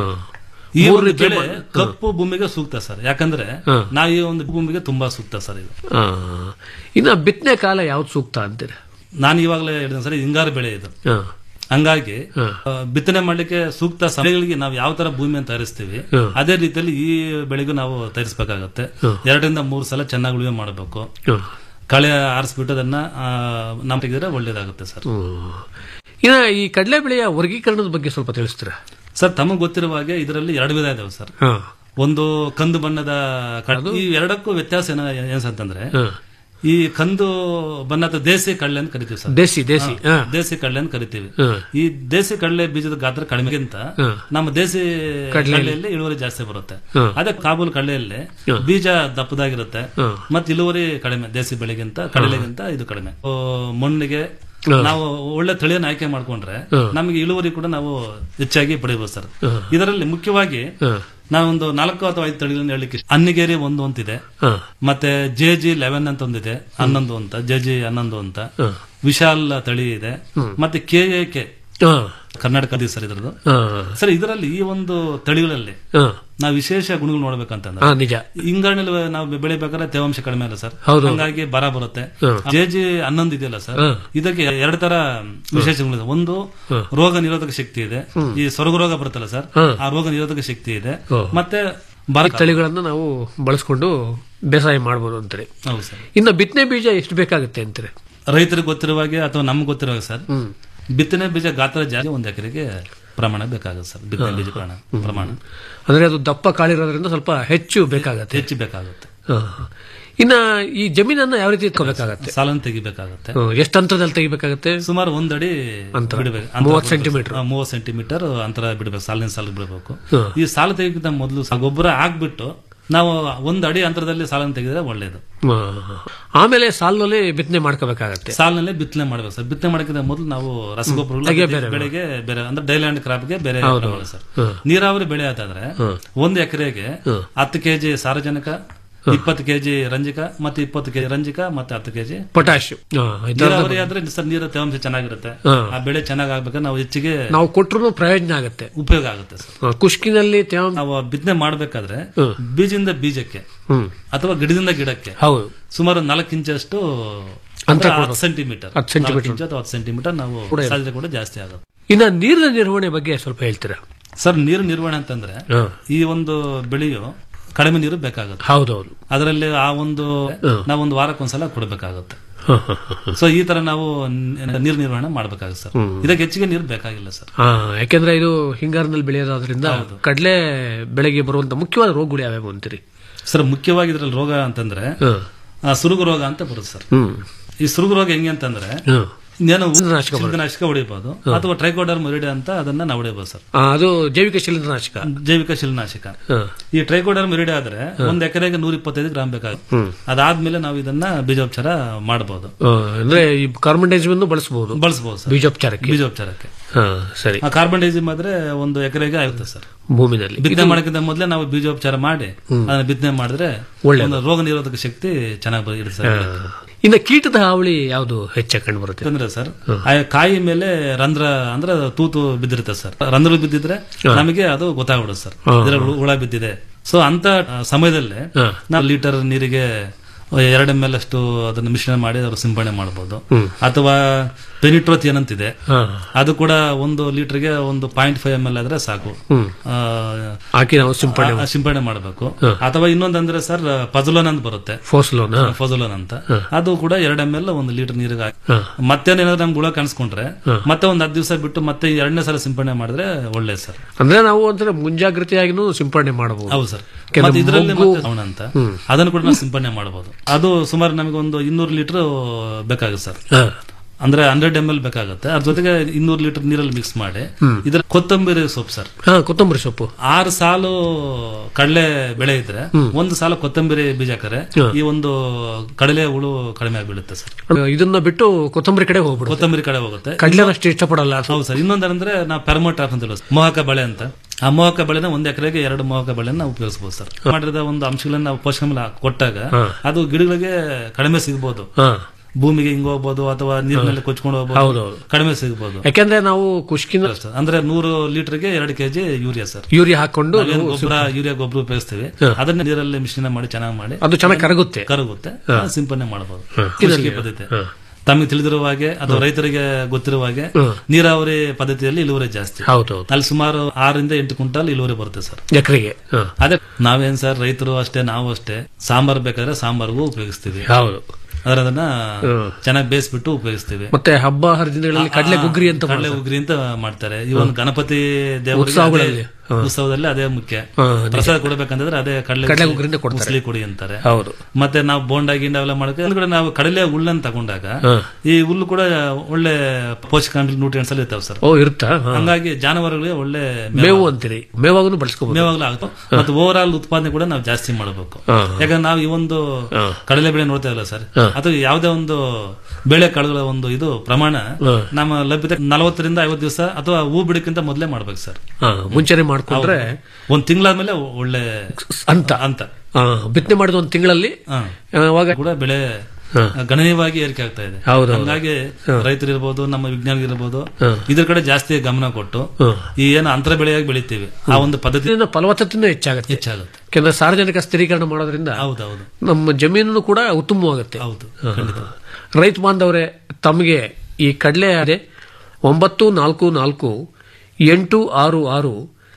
M: ಈ
L: ಮೂರು
M: ಒಂದು
L: ರೀತಿಯ
M: ಬೆಳೆ
L: ಮಣ್ಣು.
M: ಕಪ್ಪು ಭೂಮಿಗೆ ಸೂಕ್ತ ಸರ್ ಯಾಕಂದ್ರೆ
L: ಹಾ.
M: ನಾವು ಈ ಒಂದು ಭೂಮಿಗೆ ತುಂಬಾ ಸೂಕ್ತ ಸರ್ ಇದು
L: ಆ, ಇನ್ನ ಬಿತ್ತನೆ ಕಾಲ ಯಾವ್ದು ಸೂಕ್ತ ಅಂತೀರ
M: ನಾನು ಇವಾಗಲೇ ಹೇಳಿದೆ ಸರ್ ಹಿಂಗಾರು ಬೆಳೆ ಇದು
L: ಹಾ.
M: ಹಂಗಾಗಿ ಆ, ಬಿತ್ತನೆ ಮಾಡ್ಲಿಕ್ಕೆ ಸೂಕ್ತ ಸಮಯಗಳಿಗೆ ನಾವು ಯಾವ ತರ ಭೂಮಿಯನ್ನು ತಯಾರಿಸ್ತೀವಿ
L: ಹ್ಮ್.
M: ಅದೇ ರೀತಿಯಲ್ಲಿ ಈ ಬೆಳೆಗೂ ನಾವು ತಯಾರಿಸಬೇಕಾಗತ್ತೆ
L: ಹ್ಮ್.
M: ಎರಡರಿಂದ ಮೂರು ಸಲ ಚೆನ್ನಾಗಿ ಉಳುಮೆ ಮಾಡಬೇಕು
L: ಹ್ಮ್.
M: ಕಳೆ ಆರಿಸ್ಬಿಟ್ಟು ಅದನ್ನ ಆ, ನಾವು ತೆಗೆದ್ರೆ ಒಳ್ಳೇದಾಗುತ್ತೆ ಸರ್
L: ಹ್ಮ್. ಇನ್ನ ಈ ಕಡಲೆ ಬೆಳೆಯ ವರ್ಗೀಕರಣದ ಬಗ್ಗೆ ಸ್ವಲ್ಪ ತಿಳಿಸ್ತೀರಾ
M: ಸರ್ ತಮಗೆ ಗೊತ್ತಿರುವ ಹಾಗೆ ಇದರಲ್ಲಿ ಎರಡು ವಿಧ ಇದಾವೆ ಸರ್
L: ಹಾ.
M: ಒಂದು ಕಂದು ಬಣ್ಣದ ಕಡ್- ಈ ಎರಡಕ್ಕೂ ವ್ಯತ್ಯಾಸ ಏನ ಏನ್ಸಂತಂದ್ರೆ
L: ಹಾ.
M: ಈ ಕಂದು ಬಣ್ಣದ ದೇಸಿ ಕಡಲೆ ಅಂತ ಕರಿತೀವಿ ಸರ್
L: ದೇಸಿ, ದೇಸಿ,
M: ಹಾ,
L: ಹಾ.
M: ದೇಸಿ ಕಡಲೆ ಅಂತ ಕರಿತೀವಿ
L: ಹಾ.
M: ಈ ದೇಸಿ ಕಡಲೆ ಬೀಜದ ಗಾತ್ರ ಕಡಿಮೆಗಿಂತ
L: ಹಾ.
M: ನಮ್ಮ ದೇಸಿ
L: ಕಡ್ಲೆಯಲ್ಲಿ.
M: ಕಡಲೆಯಲ್ಲಿ ಇಳುವರಿ ಜಾಸ್ತಿ ಬರುತ್ತೆ
L: ಹಾ.
M: ಅದೇ ಕಾಬೂಲ್ ಕಡಲೆಯಲ್ಲಿ
L: ಹಾ.
M: ಬೀಜ ದಪ್ಪದಾಗಿರುತ್ತೆ
L: ಹಾ.
M: ಮತ್ತೆ ಇಳುವರಿ ಕಡಿಮೆ ದೇಸಿ ಬೆಳೆಗಿಂತ ಕಡಲೆಗಿಂತ ಇದು ಕಡಿಮೆ ಓ, ಮಣ್ಣಿಗೆ
L: ಹಾ.
M: ನಾವು ಒಳ್ಳೆ ತಳಿಯನ್ನು ಆಯ್ಕೆ ಮಾಡ್ಕೊಂಡ್ರೆ
L: ಹಾ.
M: ನಮಗೆ ಇಳುವರಿ ಕೂಡ ನಾವು ಹೆಚ್ಚಾಗಿ ಪಡೆಯಬಹುದು ಸರ್
L: ಹಾ.
M: ಇದರಲ್ಲಿ ಮುಖ್ಯವಾಗಿ
L: ಹಾ.
M: ನಾವೊಂದು ನಾಲ್ಕು ಅಥವಾ ಐದು ತಳಿಗಳನ್ನು ಹೇಳಲಿಕ್ಕೆ ಇಷ್ಟ. ಅನ್ನಿಗೇರಿ ಒಂದು ಅಂತಿದೆ
L: ಹಾ.
M: ಮತ್ತೆ ಜೆ ಜಿ ಲೆವೆನ್ ಅಂತ ಒಂದಿದೆ ಹನ್ನೊಂದು ಅಂತ ಜೆ ಜಿ ಹನ್ನೊಂದು ಅಂತ
L: ಹಾ.
M: ವಿಶಾಲ್ ತಳಿ ಇದೆ
L: ಹ್ಮ್.
M: ಮತ್ತೆ ಕೆ ಎ ಕೆ
L: ಹಾ.
M: ಕರ್ನಾಟಕ ಸರ್ ಇದ್ರದ್ದು
L: ಹಾ.
M: ಸರ್ ಇದರಲ್ಲಿ ಈ ಒಂದು ತಳಿಗಳಲ್ಲಿ
L: ಹಾ.
M: ನಾವು ವಿಶೇಷ ಗುಣಗಳು
L: ಹಾ,
M: ನೋಡ್ಬೇಕಂತಂದ್ರೆ
L: ನಿಜ
M: ಹಿಂಗಾರಿನಲ್ಲಿ ನಾವು ಬೆಳಿಬೇಕಾದ್ರೆ ತೇವಾಂಶ ಕಡಿಮೆ ಅಲ್ಲ ಸರ್
L: ಹೌದು.
M: ಹಂಗಾಗಿ ಬರ ಬರುತ್ತೆ
L: ಹಾ.
M: ಜೆ ಜಿ ಹನ್ನೊಂದು ಇದೆಯಲ್ಲ ಸರ್
L: ಹಾ.
M: ಇದಕ್ಕೆ ಎರಡು ತರ ವಿಶೇಷ ಗುಣಗಳಿದೆ ಒಂದು
L: ಹಾ.
M: ರೋಗ ನಿರೋಧಕ ಶಕ್ತಿ ಇದೆ
L: ಹ್ಮ್.
M: ಈ ಸ್ವರ್ಗ ರೋಗ ಬರುತ್ತಲ್ಲ ಸರ್
L: ಹಾ.
M: ಆ ರೋಗ ನಿರೋಧಕ ಶಕ್ತಿ ಇದೆ
L: ಓ.
M: ಮತ್ತೆ
L: ಈ
M: ಬರ
L: ತಳಿಗಳನ್ನ ನಾವು ಬಳಸ್ಕೊಂಡು ಬೇಸಾಯ ಮಾಡ್ಬೋದು ಅಂತಾರೆ
M: ಹೌದು ಸರ್
L: ಇನ್ನು ಬಿತ್ತನೆ ಬೀಜ ಎಷ್ಟು ಬೇಕಾಗುತ್ತೆ ಅಂತಾರೆ
M: ರೈತರಿಗೆ ಗೊತ್ತಿರುವ ಹಾಗೆ ಅಥವಾ ನಮ್ಗೆ ಗೊತ್ತಿರುವ ಹಾಗೆ ಸರ್
L: ಹ್ಮ್.
M: ಬಿತ್ತನೆ ಬೀಜ ಗಾತ್ರ ಜಾಸ್ತಿ ಒಂದು ಎಕರೆಗೆ ಪ್ರಮಾಣ ಬೇಕಾಗುತ್ತೆ ಸರ್ ಬಿತ್ತನೆ ಬೀಜ ಪ್ರಮಾಣ ಪ್ರಮಾಣ
L: ಅಂದ್ರೆ ಅದು ದಪ್ಪ ಕಾಳಿರೋದ್ರಿಂದ ಸ್ವಲ್ಪ ಹೆಚ್ಚು ಬೇಕಾಗತ್ತೆ
M: ಹೆಚ್ಚು ಬೇಕಾಗುತ್ತೆ
L: ಹಾ. ಇನ್ನ ಈ ಜಮೀನನ್ನ ಯಾವ ರೀತಿ ಇಟ್ಕೋಬೇಕಾಗತ್ತೆ
M: ಸಾಲನ್ನು ತೆಗಿಬೇಕಾಗತ್ತೆ
L: ಎಷ್ಟು ಅಂತರದಲ್ಲಿ ತೆಗಿಬೇಕಾಗತ್ತೆ
M: ಸುಮಾರು ಒಂದಡಿ
L: ಅಂತರ.
M: ಬಿಡಬೇಕು
L: ಮೂವತ್ತು ಸೆಂಟಿಮೀಟರ್.
M: ಮೂವತ್ತು ಸೆಂಟಿಮೀಟರ್ ಅಂತರ ಬಿಡಬೇಕು ಸಾಲಿನ ಸಾಲಿಗೆ ಬಿಡಬೇಕು
L: ಹಾ.
M: ಈ ಸಾಲು ತೆಗಿದ ಮೊದಲು ಗೊಬ್ಬರ ಹಾಕ್ಬಿಟ್ಟು ನಾವು ಒಂದು ಅಡಿ ಅಂತರದಲ್ಲಿ ಸಾಲನ್ನು ತೆಗೆದ್ರೆ ಒಳ್ಳೇದು
L: ಹಾ. ಆಮೇಲೆ ಸಾಲಿನಲ್ಲಿ ಬಿತ್ತನೆ ಮಾಡ್ಕೋಬೇಕಾಗತ್ತೆ
M: ಸಾಲಿನಲ್ಲೇ ಬಿತ್ತನೆ ಮಾಡ್ಬೇಕು ಸರ್ ಬಿತ್ತನೆ ಮಾಡಕ್ಕಿಂತ ಮೊದಲು ನಾವು ರಸಗೊಬ್ಬರ
L: ಹಾಗೆ ಬೇರೆ
M: ಬೆಳೆಗೆ ಬೇರೆ ಅಂದ್ರೆ ಡೈಲ್ಯಾಂಡ್ ಕ್ರಾಪ್ಗೆ ಬೇರೆ
L: ಹೌದು.
M: ಪ್ರಮಾಣ ಸರ್
L: ಹಾ.
M: ನೀರಾವರಿ ಬೆಳೆ ಆದಾದ್ರೆ
L: ಹಾ.
M: ಒಂದು ಎಕರೆಗೆ ಹತ್ತು ಕೆಜಿ ಸಾರಜನಕ ಇಪ್ಪತ್ತು ಕೆಜಿ ರಂಜಕ ಮತ್ತೆ ಇಪ್ಪತ್ತು ಕೆಜಿ ರಂಜಕ ಮತ್ತೆ ಹತ್ತು ಕೆಜಿ
L: ಪೊಟ್ಯಾಶ್
M: ನೀರಾವರಿ ಆದ್ರೆ ಸರ್ ನೀರ ತೇವಾಂಶ ಚೆನ್ನಾಗಿರುತ್ತೆ
L: ಹಾ.
M: ಆ ಬೆಳೆ ಚೆನ್ನಾಗಿ ಆಗ್ಬೇಕಾದ್ರೆ ನಾವು ಹೆಚ್ಚಿಗೆ
L: ನಾವು ಕೊಟ್ಟರು ಪ್ರಯೋಜನ ಆಗುತ್ತೆ
M: ಉಪಯೋಗ ಆಗುತ್ತೆ ಸರ್
L: ಆ, ಕುಷ್ಕಿನಲ್ಲಿ ತೇವಾಂಶ
M: ನಾವು ಬಿತ್ತನೆ ಮಾಡಬೇಕಾದ್ರೆ ಬೀಜದಿಂದ ಬೀಜಕ್ಕೆ
L: ಹ್ಮ್.
M: ಅಥವಾ ಗಿಡದಿಂದ ಗಿಡಕ್ಕೆ
L: ಹೌದು
M: ಸುಮಾರು ನಾಲ್ಕು ಇಂಚಷ್ಟು
L: ಅಂತರ
M: ಹತ್ತು
L: ಕೊಡ್ಬೇಕು.
M: ಸೆಂಟಿಮೀಟರ್
L: ಹತ್ತು ಸೆಂಟಿಮೀಟರ್.
M: ಇಂಚ್ ಅಥವಾ ಹತ್ತು ಸೆಂಟಿಮೀಟರ್ ನಾವು
L: ಕೂಡ ಇರುತ್ತೆ.
M: ಸಾಧ್ಯತೆ ಕೂಡ ಜಾಸ್ತಿ ಆಗುತ್ತೆ
L: ಇನ್ನ ನೀರಿನ ನಿರ್ವಹಣೆ ಬಗ್ಗೆ ಸ್ವಲ್ಪ ಹೇಳ್ತೀರಾ
M: ಸರ್ ನೀರು ನಿರ್ವಹಣೆ ಅಂತಂದ್ರೆ
L: ಹಾ.
M: ಈ ಒಂದು ಬೆಳೆಯು ಕಡಿಮೆ ನೀರು ಬೇಕಾಗುತ್ತೆ
L: ಹೌದೌದು
M: ಅದರಲ್ಲಿ ಆ ಒಂದು ನಾವೊಂದು ವಾರಕ್ಕೊಂದ್ಸಲ ಕೊಡಬೇಕಾಗುತ್ತೆ
L: ಹ, ಹ, ಹ, ಹ.
M: ಸೊ ಈ ತರ ನಾವು ನ- ನೀರು ನಿರ್ವಹಣೆ ಮಾಡಬೇಕಾಗುತ್ತೆ ಸರ್
L: ಹ್ಮ್.
M: ಇದಕ್ಕೆ ಹೆಚ್ಚಿಗೆ ನೀರು ಬೇಕಾಗಿಲ್ಲ ಸರ್
L: ಆ, ಯಾಕೆಂದ್ರೆ ಇದು ಹಿಂಗಾರಿನಲ್ಲಿ ಬೆಳೆಯೋದ್ರಿಂದ ಕಡಲೆ ಬೆಳೆಗೆ ಬರುವಂತ ಮುಖ್ಯವಾದ ರೋಗಗಳು ಯಾವ್ಯಾವು ಅಂತೀರಿ
M: ಸರ್ ಮುಖ್ಯವಾಗಿ ಇದ್ರಲ್ಲಿ ರೋಗ ಅಂತಂದ್ರೆ
L: ಹ.
M: ಆ, ಸುರುಗು ರೋಗ ಅಂತ ಬರುತ್ತೆ ಸರ್
L: ಹ್ಮ್
M: ಈ ಸುರುಗು ರೋಗ ಹೆಂಗೆ ಅಂತಂದ್ರೆ
L: ಹ.
M: ಇನ್ನೇನು
L: ಶಿಲೀಂಧ್ರನಾಶಕ ಬರುತ್ತೆ.
M: ಶಿಲೀಂಧ್ರನಾಶಕ ಹೊಡಿಬಹುದು ಅಥವಾ ಟ್ರೈಕೋಡರ್ ಮುರಿಡೆ ಅಂತ ಅದನ್ನ ನಾವು ಹೊಡಿಬಹುದು ಸರ್
L: ಆ, ಅದು ಜೈವಿಕ ಶಿಲೀಂಧ್ರನಾಶಕ
M: ಜೈವಿಕ ಶಿಲೀನಾಶಕ
L: ಹ.
M: ಈ ಟ್ರೈಕೋಡರ್ ಮಿರಿಡೆ ಆದ್ರೆ ಒಂದ್ ಎಕರೆಗೆ ನೂರ ಇಪ್ಪತ್ತೈದು ಗ್ರಾಮ್ ಬೇಕಾಗುತ್ತೆ
L: ಹ್ಮ್.
M: ಅದಾದ್ಮೇಲೆ ನಾವು ಇದನ್ನ ಬೀಜೋಪಚಾರ ಮಾಡಬಹುದು
L: ಆ, ಅಂದ್ರೆ ಈ ಕಾರ್ಬನ್ ಡೈಸಿಮ್ ಬಳಸಬಹುದು
M: ಬಳಸಬಹುದು ಸರ್
L: ಬೀಜೋಪಚಾರಕ್ಕೆ
M: ಬೀಜೋಪಚಾರಕ್ಕೆ
L: ಹಾ ಸರಿ
M: ಆ ಕಾರ್ಬನ್ ಡೈಸಿಮ್ ಆದ್ರೆ ಒಂದು ಎಕರೆಗೆ ಆಗುತ್ತೆ ಸರ್
L: ಭೂಮಿನಲ್ಲಿ
M: ಬಿತ್ತನೆ ಮಾಡಕ್ಕಿಂತ ಮೊದಲೇ ನಾವು ಬೀಜೋಪಚಾರ ಮಾಡಿ ಅದನ್ನ ಬಿತ್ತನೆ ಮಾಡಿದ್ರೆ
L: ಒಳ್ಳೆದು.
M: ಒಂದು ರೋಗ ನಿರೋಧಕ ಶಕ್ತಿ ಚೆನ್ನಾಗಿ ಇರುತ್ತೆ
L: ಆ,
M: ಸರ್
L: ಇನ್ನ ಕೀಟದ ಹಾವಳಿ ಯಾವುದು ಹೆಚ್ಚಾಗಿ ಕಂಡು ಬರುತ್ತೆ
M: ಅಂದ್ರೆ ಸರ್ ಆ ಕಾಯಿ ಮೇಲೆ ರಂಧ್ರ ಅಂದ್ರೆ ತೂತು ಬಿದ್ದಿರುತ್ತೆ ಸರ್ ರಂಧ್ರ ಬಿದ್ದಿದ್ರೆ
L: ಹಾ.
M: ನಮಗೆ ಅದು ಗೊತ್ತಾಗ್ಬಿಡುತ್ತೆ ಸರ್
L: ಹಾ.
M: ಇದ್ರಲ್ಲಿ ಹುಳ- ಹುಳ ಬಿದ್ದಿದೆ ಸೊ ಅಂತ ಆ, ಸಮಯದಲ್ಲೇ
L: ಹಾ.
M: ನಾವು ಲೀಟರ್ ನೀರಿಗೆ ಎರಡು ಎಮ್ ಎಲ್ ಅಷ್ಟು ಅದನ್ನ ಮಿಶ್ರಣ ಮಾಡಿ ಅವ್ರು ಸಿಂಪಡಣೆ ಮಾಡಬಹುದು
L: ಹ್ಮ್.
M: ಅಥವಾ ಪೆನಿಟ್ರೋತಿಯನ್ ಅಂತಿದೆ
L: ಹಾ.
M: ಅದು ಕೂಡ ಒಂದು ಲೀಟರ್ಗೆ ಒಂದು ಪಾಯಿಂಟ್ ಫೈವ್ ಎಮ್ ಎಲ್ ಆದ್ರೆ ಸಾಕು
L: ಹ್ಮ್.
M: ಆ,
L: ಹಾಕಿ ನಾವು ಸಿಂಪಡಣೆ
M: ಆ, ಸಿಂಪಡಣೆ ಮಾಡಬೇಕು
L: ಹಾ.
M: ಅಥವಾ ಇನ್ನೊಂದಂದ್ರೆ ಸರ್ ಪಜಲೋನ್ ಅಂತ ಬರುತ್ತೆ
L: ಫೋಸ್ಲೋನ್
M: ಫಜಲೋನ್ ಅಂತ ಅದು ಕೂಡ ಎರಡು ಎಮ್ ಎಲ್ ಒಂದು ಲೀಟರ್ ನೀರಿಗೆ ಹಾಕಿ
L: ಹಾ.
M: ಮತ್ತೇನಾದ್ರೂ ನಮ್ಗೆ ಹುಳ ಕಾಣಿಸ್ಕೊಂಡ್ರೆ
L: ಹಾ.
M: ಮತ್ತೆ ಒಂದ್ ಹತ್ತು ದಿವಸ ಬಿಟ್ಟು ಮತ್ತೆ ಎರಡನೇ ಸಲ ಸಿಂಪಡಣೆ ಮಾಡಿದ್ರೆ ಒಳ್ಳೆ ಸರ್
L: ಅಂದ್ರೆ ನಾವು ಒಂಥರ ಮುಂಜಾಗ್ರತೆಯಾಗಿನೂ ಸಿಂಪಡಣೆ ಮಾಡಬಹುದು
M: ಹೌದು ಸರ್
L: ಕೆಲವು
M: ಮತ್ತೆ ಇದರಲ್ಲಿ
L: ಮೊಗ್ಗು-
M: ಮತ್ತೆ ಅವನ ಅಂತ
L: ಹ್ಮ್.
M: ಅದನ್ನು ಕೂಡ ನಾವು ಸಿಂಪಡಣೆ ಮಾಡಬಹುದು ಅದು ಸುಮಾರು ನಮಗೆ ಒಂದು ಇನ್ನೂರು ಲೀಟರ್ ಬೇಕಾಗುತ್ತೆ ಸರ್
L: ಹಾ.
M: ಅಂದ್ರೆ ಹಂಡ್ರೆಡ್ ಎಮ್ ಎಲ್ ಬೇಕಾಗುತ್ತೆ ಅದ್ರ ಜೊತೆಗೆ ಇನ್ನೂರು ಲೀಟರ್ ನೀರಲ್ಲಿ ಮಿಕ್ಸ್ ಮಾಡಿ
L: ಹ್ಮ್.
M: ಇದ್ರ ಕೊತ್ತಂಬರಿ ಸೊಪ್ಪು ಸರ್
L: ಹಾ ಕೊತ್ತಂಬರಿ ಸೊಪ್ಪು
M: ಆರು ಸಾಲು ಕಡಲೆ ಬೆಳೆ ಇದ್ರೆ ಒಂದು ಸಾಲ ಕೊತ್ತಂಬರಿ ಬೀಜ ಹಾಕರೆ
L: ಹಾ.
M: ಈ ಒಂದು ಕಡಲೆ ಹುಳು ಕಡಿಮೆ ಆಗಿಬಿಡುತ್ತೆ ಸರ್
L: ಇದನ್ನ ಬಿಟ್ಟು ಕೊತ್ತಂಬರಿ ಕಡೆ ಹೋಗ್ಬಿಡು
M: ಕೊತ್ತಂಬರಿ ಕಡೆ ಹೋಗುತ್ತೆ
L: ಕಡ್ಲೆ ಅಷ್ಟು ಇಷ್ಟಪಡಲ್ಲ ಅದು.
M: ಹೌದು ಸರ್ ಇನ್ನೊಂದಂದ್ರೆ ನಾವು ಪೆರ್ಮೋಟಾಪ್ ಅಂತ ಹೇಳೋದು ಮೋಹಕ ಬಳೆ ಅಂತ ಆ ಮೋಹಕ ಬಳೆನ ಒಂದ್ ಎಕರೆಗೆ ಎರಡು ಮೋಹಕ ಬಳೆನ ನಾವು ಉಪಯೋಗಿಸಬಹುದು ಸರ್ ಮಾಡಿದ ಒಂದು ಅಂಶಗಳನ್ನ ನಾವು ಪೋಷಕಾಂಶ ಕೊಟ್ಟಾಗ
L: ಹಾ.
M: ಅದು ಗಿಡಗಳಿಗೆ ಕಡಿಮೆ ಸಿಗಬಹುದು
L: ಹಾ.
M: ಭೂಮಿಗೆ ಹಿಂಗ್ ಹೋಗ್ಬೋದು ಅಥವಾ ನೀರಿನಲ್ಲಿ ಕೊಚ್ಕೊಂಡು ಹೋಗ್ಬೋದು
L: ಹೌದೌದು.
M: ಕಡಿಮೆ ಸಿಗಬಹುದು
L: ಯಾಕೆಂದ್ರೆ ನಾವು ಕುಷ್ಕಿನ
M: ಅಂದ್ರೆ ನೂರು ಲೀಟರ್ಗೆ ಎರಡು ಕೆಜಿ ಯೂರಿಯಾ ಸರ್
L: ಯೂರಿಯಾ ಹಾಕೊಂಡು
M: ನಾವೇನ್
L: ನಾವು
M: ಗೊಬ್ಬರ ಯೂರಿಯಾ ಗೊಬ್ಬರ ಉಪಯೋಗಿಸ್ತೀವಿ
L: ಹಾ.
M: ಅದನ್ನ ನೀರಲ್ಲಿ ಮಿಶ್ರಣ ಮಾಡಿ ಚೆನ್ನಾಗಿ ಮಾಡಿ
L: ಅದು ಚೆನ್ನಾಗಿ ಕರಗುತ್ತೆ
M: ಕರಗುತ್ತೆ
L: ಹಾ.
M: ಸಿಂಪಡಣೆ ಮಾಡಬಹುದು
L: ಹಾ.
M: ಕೃಷಿ
L: ಇದರಲ್ಲಿ-
M: ಪದ್ಧತಿ
L: ಹಾ.
M: ತಮಗೆ ತಿಳಿದಿರುವ ಹಾಗೆ ಅಥವಾ ರೈತರಿಗೆ ಗೊತ್ತಿರುವ ಹಾಗೆ
L: ಹಾ.
M: ನೀರಾವರಿ ಪದ್ಧತಿಯಲ್ಲಿ ಇಳುವರಿ ಜಾಸ್ತಿ
L: ಹೌದೌದು
M: ಅಲ್ಲಿ ಸುಮಾರು ಆರರಿಂದ ಎಂಟು ಕ್ವಿಂಟಲ್ ಇಳುವರಿ ಬರುತ್ತೆ ಸರ್
L: ಎಕರೆಗೆ ಹಾ.
M: ಅದೇ ನಾವೇನ್ ಸರ್ ರೈತರು ಅಷ್ಟೇ ನಾವು ಅಷ್ಟೇ ಸಾಂಬಾರ್ ಬೇಕಾದ್ರೆ ಸಾಂಬಾರ್ಗೂ ಉಪಯೋಗಿಸ್ತೀವಿ
L: ಹೌದು
M: ಆದ್ರೆ ಅದನ್ನ
L: ಹ್ಮ್.
M: ಚೆನ್ನಾಗಿ ಬೇಯಿಸ್ಬಿಟ್ಟು ಉಪಯೋಗಿಸ್ತೀವಿ
L: ಮತ್ತೆ ಹಬ್ಬ ಹರಿದಿನಗಳಲ್ಲಿ ಕಡಲೆ ಗುಗ್ರಿ ಅಂತ
M: ಕಡಲೆ
L: ಮಾಡ್ತಾರೆ.
M: ಉಗ್ರಿ ಅಂತ ಮಾಡ್ತಾರೆ ಇವನ್ ಗಣಪತಿ ದೇವರಿಗೆ
L: ಉತ್ಸವಗಳಲ್ಲಿ.
M: ಅದೇ-
L: ಹಾ.
M: ಉತ್ಸವದಲ್ಲಿ ಅದೇ ಮುಖ್ಯ
L: ಹಾ, ನಿಜ.
M: ಪ್ರಸಾದ ಕೊಡ್ಬೇಕಂತಂದ್ರೆ ಅದೇ ಕಡಲೆ
L: ಕಡಲೆ ಉಗ್ರಿನೇ ಕೊಡ್ತಾರೆ.
M: ಉಸ್ಲಿ ಕೊಡಿ ಅಂತಾರೆ
L: ಹೌದು
M: ಮತ್ತೆ ನಾವು ಬೋಂಡ ಗಿಂಡ ಅವೆಲ್ಲ ಮಾಡಕ್ಕೆ ಒಂದ್ ಕಡೆ ನಾವು ಕಡಲೆ ಹುಲ್ಲನ್ನು ತಗೊಂಡಾಗ
L: ಹಾ.
M: ಈ ಹುಲ್ಲು ಕೂಡ ಒಳ್ಳೆ ಪೋಷಕಾಂಶ ನ್ಯೂಟ್ರಿಯನ್ಸ್ ಅಲ್ಲಿ ಇರ್ತಾವೆ ಸರ್
L: ಓ ಇರುತ್ತಾ ಹಾ.
M: ಹಂಗಾಗಿ ಜಾನುವಾರುಗಳಿಗೆ ಒಳ್ಳೆ
L: ಮೇವು ಅಂತೀರಿ ಮೇವಾಗೂ ಬಳಸ್ಕೋಬಹುದು
M: ಮೇವಾಗ್ಲೂ ಆಗುತ್ತೆ ಮತ್ತೆ ಓವರ್ ಆಲ್ ಉತ್ಪಾದನೆ ಕೂಡ ನಾವು ಜಾಸ್ತಿ ಮಾಡಬೇಕು
L: ಹಾ.
M: ಯಾಕಂದ್ರೆ ನಾವು ಈ ಒಂದು
L: ಹಾ.
M: ಕಡಲೆ ಬೆಳೆ ನೋಡ್ತಾ ಇಲ್ಲ ಸರ್
L: ಹಾ.
M: ಅಥವಾ ಯಾವುದೇ ಒಂದು ಬೆಳೆ ಕಾಳುಗಳ ಒಂದು ಇದು ಪ್ರಮಾಣ
L: ಹಾ.
M: ನಮ್ಮ ಲಭ್ಯತೆ ನಲವತ್ತರಿಂದ ಐವತ್ತು ದಿವಸ ಅಥವಾ ಹೂ ಬಿಡಕ್ಕಿಂತ ಮೊದಲೇ ಮಾಡ್ಬೇಕು ಸರ್
L: ಹಾ, ಮುಂಚೆನೆ ಮಾಡ್ಕೊಂಡ್ರೆ
M: ಒಂದ್ ತಿಂಗಳಾದ್ಮೇಲೆ ಒಳ್ಳೆ
L: ಅಂತ
M: ಅಂತ
L: ಆ, ಬಿತ್ತನೆ ಮಾಡಿದ ಒಂದು ತಿಂಗಳಲ್ಲಿ
M: ಹಾ.
L: ಅವಾಗ
M: ಕೂಡ ಬೆಳೆ
L: ಹಾ.
M: ಗಣನೀಯವಾಗಿ ಏರಿಕೆ ಆಗ್ತಾ ಇದೆ
L: ಹೌದು, ಹೌದು.
M: ಹಂಗಾಗಿ ರೈತರು ಇರ್ಬೋದು ನಮ್ಮ ವಿಜ್ಞಾನಿಗಳಿರ್ಬೋದು
L: ಹಾ.
M: ಇದ್ರ ಕಡೆ ಜಾಸ್ತಿ ಗಮನ ಕೊಟ್ಟು
L: ಹಾ.
M: ಈ ಏನು ಅಂತರ ಬೆಳೆಯಾಗಿ ಬೆಳಿತೀವಿ ಆ ಒಂದು ಪದ್ಧತಿ
L: ಇದರಿಂದ ಫಲವತ್ತತೆನೂ ಹೆಚ್ಚಾಗುತ್ತೆ
M: ಹೆಚ್ಚಾಗುತ್ತೆ
L: ಯಾಕಂದ್ರೆ ಸಾರ್ವಜನಿಕ ಸ್ಥಿರೀಕರಣ ಮಾಡೋದ್ರಿಂದ
M: ಹೌದೌದು
L: ನಮ್ಮ ಜಮೀನು ಕೂಡ ಉತ್ತಮವಾಗುತ್ತೆ
M: ಹೌದು
L: ಹಾ.
M: ಖಂಡಿತ
L: ರೈತ ಬಾಂಧವರೇ ತಮಗೆ ಈ ಕಡಲೆ ಅದೇ ಒಂಬತ್ತು ನಾಲ್ಕು ನಾಲ್ಕು ಎಂಟು ಆರು ಆರು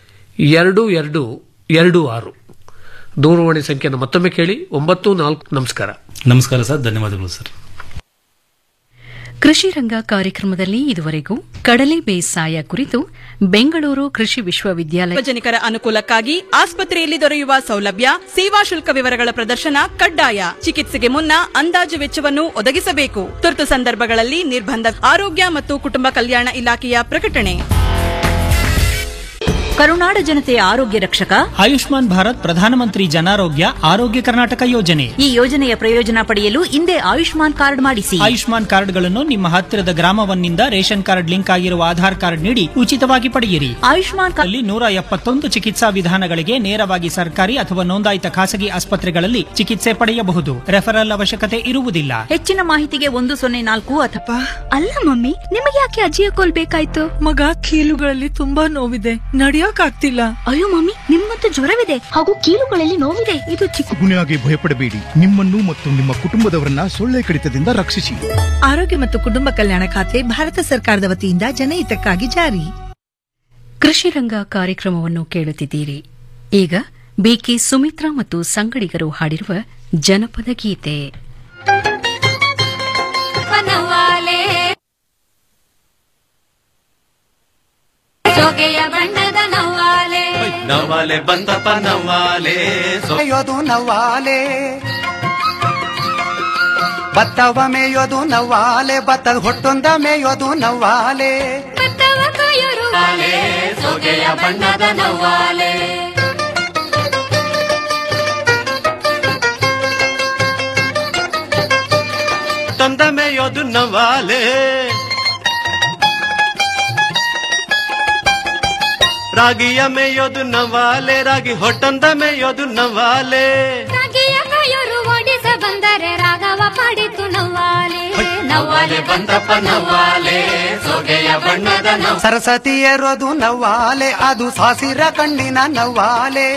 L: ಎರಡು ಎರಡು ಎರಡು ಆರು ದೂರವಾಣಿ ಸಂಖ್ಯೆಯನ್ನು ಮತ್ತೊಮ್ಮೆ ಕೇಳಿ ಒಂಬತ್ತು ನಾಲ್ಕು ನಮಸ್ಕಾರ
M: ನಮಸ್ಕಾರ ಸರ್ ಧನ್ಯವಾದಗಳು ಸರ್
F: ಕೃಷಿ ರಂಗ ಕಾರ್ಯಕ್ರಮದಲ್ಲಿ ಇದುವರೆಗೂ ಕಡಲೆ ಬೇಸಾಯ ಕುರಿತು ಬೆಂಗಳೂರು ಕೃಷಿ ವಿಶ್ವವಿದ್ಯಾಲಯ
N: ಸಾರ್ವಜನಿಕರ ಅನುಕೂಲಕ್ಕಾಗಿ ಆಸ್ಪತ್ರೆಯಲ್ಲಿ ದೊರೆಯುವ ಸೌಲಭ್ಯ ಸೇವಾ ಶುಲ್ಕ ವಿವರಗಳ ಪ್ರದರ್ಶನ ಕಡ್ಡಾಯ ಚಿಕಿತ್ಸೆಗೆ ಮುನ್ನ ಅಂದಾಜು ವೆಚ್ಚವನ್ನು ಒದಗಿಸಬೇಕು ತುರ್ತು ಸಂದರ್ಭಗಳಲ್ಲಿ ನಿರ್ಬಂಧ ಆರೋಗ್ಯ ಮತ್ತು ಕುಟುಂಬ ಕಲ್ಯಾಣ ಇಲಾಖೆಯ ಪ್ರಕಟಣೆ
G: ಕರುನಾಡ ಜನತೆಯ ಆರೋಗ್ಯ ರಕ್ಷಕ
H: ಆಯುಷ್ಮಾನ್ ಭಾರತ್ ಪ್ರಧಾನಮಂತ್ರಿ ಜನಾರೋಗ್ಯ ಆರೋಗ್ಯ ಕರ್ನಾಟಕ ಯೋಜನೆ
G: ಈ ಯೋಜನೆಯ ಪ್ರಯೋಜನ ಪಡೆಯಲು ಹಿಂದೆ ಆಯುಷ್ಮಾನ್ ಕಾರ್ಡ್ ಮಾಡಿಸಿ
H: ಆಯುಷ್ಮಾನ್ ಕಾರ್ಡ್ಗಳನ್ನು ನಿಮ್ಮ ಹತ್ತಿರದ ಗ್ರಾಮವನ್ನಿಂದ ರೇಷನ್ ಕಾರ್ಡ್ ಲಿಂಕ್ ಆಗಿರುವ ಆಧಾರ್ ಕಾರ್ಡ್ ನೀಡಿ ಉಚಿತವಾಗಿ ಪಡೆಯಿರಿ
G: ಆಯುಷ್ಮಾನ್
H: ಅಲ್ಲಿ ನೂರ ಎಪ್ಪತ್ತೊಂದು ಚಿಕಿತ್ಸಾ ವಿಧಾನಗಳಿಗೆ ನೇರವಾಗಿ ಸರ್ಕಾರಿ ಅಥವಾ ನೋಂದಾಯಿತ ಖಾಸಗಿ ಆಸ್ಪತ್ರೆಗಳಲ್ಲಿ ಚಿಕಿತ್ಸೆ ಪಡೆಯಬಹುದು ರೆಫರಲ್ ಅವಶ್ಯಕತೆ ಇರುವುದಿಲ್ಲ
G: ಹೆಚ್ಚಿನ ಮಾಹಿತಿಗೆ ಒಂದು ಸೊನ್ನೆ ನಾಲ್ಕು ಅಥವಾ
C: ಅಲ್ಲ ಮಮ್ಮಿ ನಿಮಗೆ ಯಾಕೆ ಅಜ್ಜಿಯ ಕೋಲ್ ಬೇಕಾಯ್ತು
B: ಮಗ ಕೀಲುಗಳಲ್ಲಿ ತುಂಬಾ ನೋವಿದೆ ನಡಿಯೋಕಾಗ್ತಿಲ್ಲ
C: ಅಯ್ಯೋ ಮಮ್ಮಿ ನಿಮ್ಮಂತೂ ಜ್ವರವಿದೆ ಹಾಗೂ ಕೀಲುಗಳಲ್ಲಿ ನೋವಿದೆ ಇದು ಚಿಕ್ಕ
E: ಗುಣೆಯಾಗಿ ಭಯಪಡಬೇಡಿ ನಿಮ್ಮನ್ನು ಮತ್ತು ನಿಮ್ಮ ಕುಟುಂಬದವರನ್ನ ಸೊಳ್ಳೆ ಕಡಿತದಿಂದ ರಕ್ಷಿಸಿ
D: ಆರೋಗ್ಯ ಮತ್ತು ಕುಟುಂಬ ಕಲ್ಯಾಣ ಖಾತೆ ಭಾರತ ಸರ್ಕಾರದ ವತಿಯಿಂದ ಜನಹಿತಕ್ಕಾಗಿ ಜಾರಿ
F: ಕೃಷಿ ರಂಗ ಕಾರ್ಯಕ್ರಮವನ್ನು ಕೇಳುತ್ತಿದ್ದೀರಿ ಈಗ ಬಿಕೆ ಸುಮಿತ್ರಾ ಮತ್ತು ಸಂಗಡಿಗರು ಹಾಡಿರುವ ಜನಪದ ಗೀತೆ
K: ಪನವಾಲೆ ಜೋಗೆಯ ಬಣ್ಣದ ನವ್ವಾಲೆ
J: ನವಾಲೆ ಬಂದಪ್ಪ ನವಾಲೆ
O: ಮೇಯೋದು ನವ್ವಾಲೆ ಭತ್ತವ ಮೇಯೋದು ನವ್ವಾಲೆ ಭತ್ತದ ಹೊಟ್ಟೊಂದ ಮೇಯೋದು ನವ್ವಾಲೆ
K: ಭತ್ತವ ಕಾಯೋರು ವಾಲೆ ಸೊಗೆಯ ಬಣ್ಣದ ನವ್ವಾಲೆ
J: ತಂದ ಮೇಯೋದು ನವಾಲೆ ರಾಗಿಯ ಮೇಯೋದು ನವಾಲೆ ರಾಗಿ ಹೊಟ್ಟಂದ ಮೇಯೋದು ನವಾಲೆ
K: ರಾಗಿಯ ಕಾಯೋರು ಓಡಿಸ ಬಂದರೆ ರಾಗವ ಪಾಡಿತು ನವ್ವಾಲೆ ನವ್ವಾಲೆ ಬಂದಪ್ಪ ನವ್ವಾಲೆ ಸೊಗೆಯ ಬಣ್ಣದ ನವ್ವಾಲೆ
O: ಸರಸ್ವತಿ ಏರೋದು ನವ್ವಾಲೆ ಅದು ಸಾಸಿರ ಕಣ್ಣಿನ ನವ್ವಾಲೆ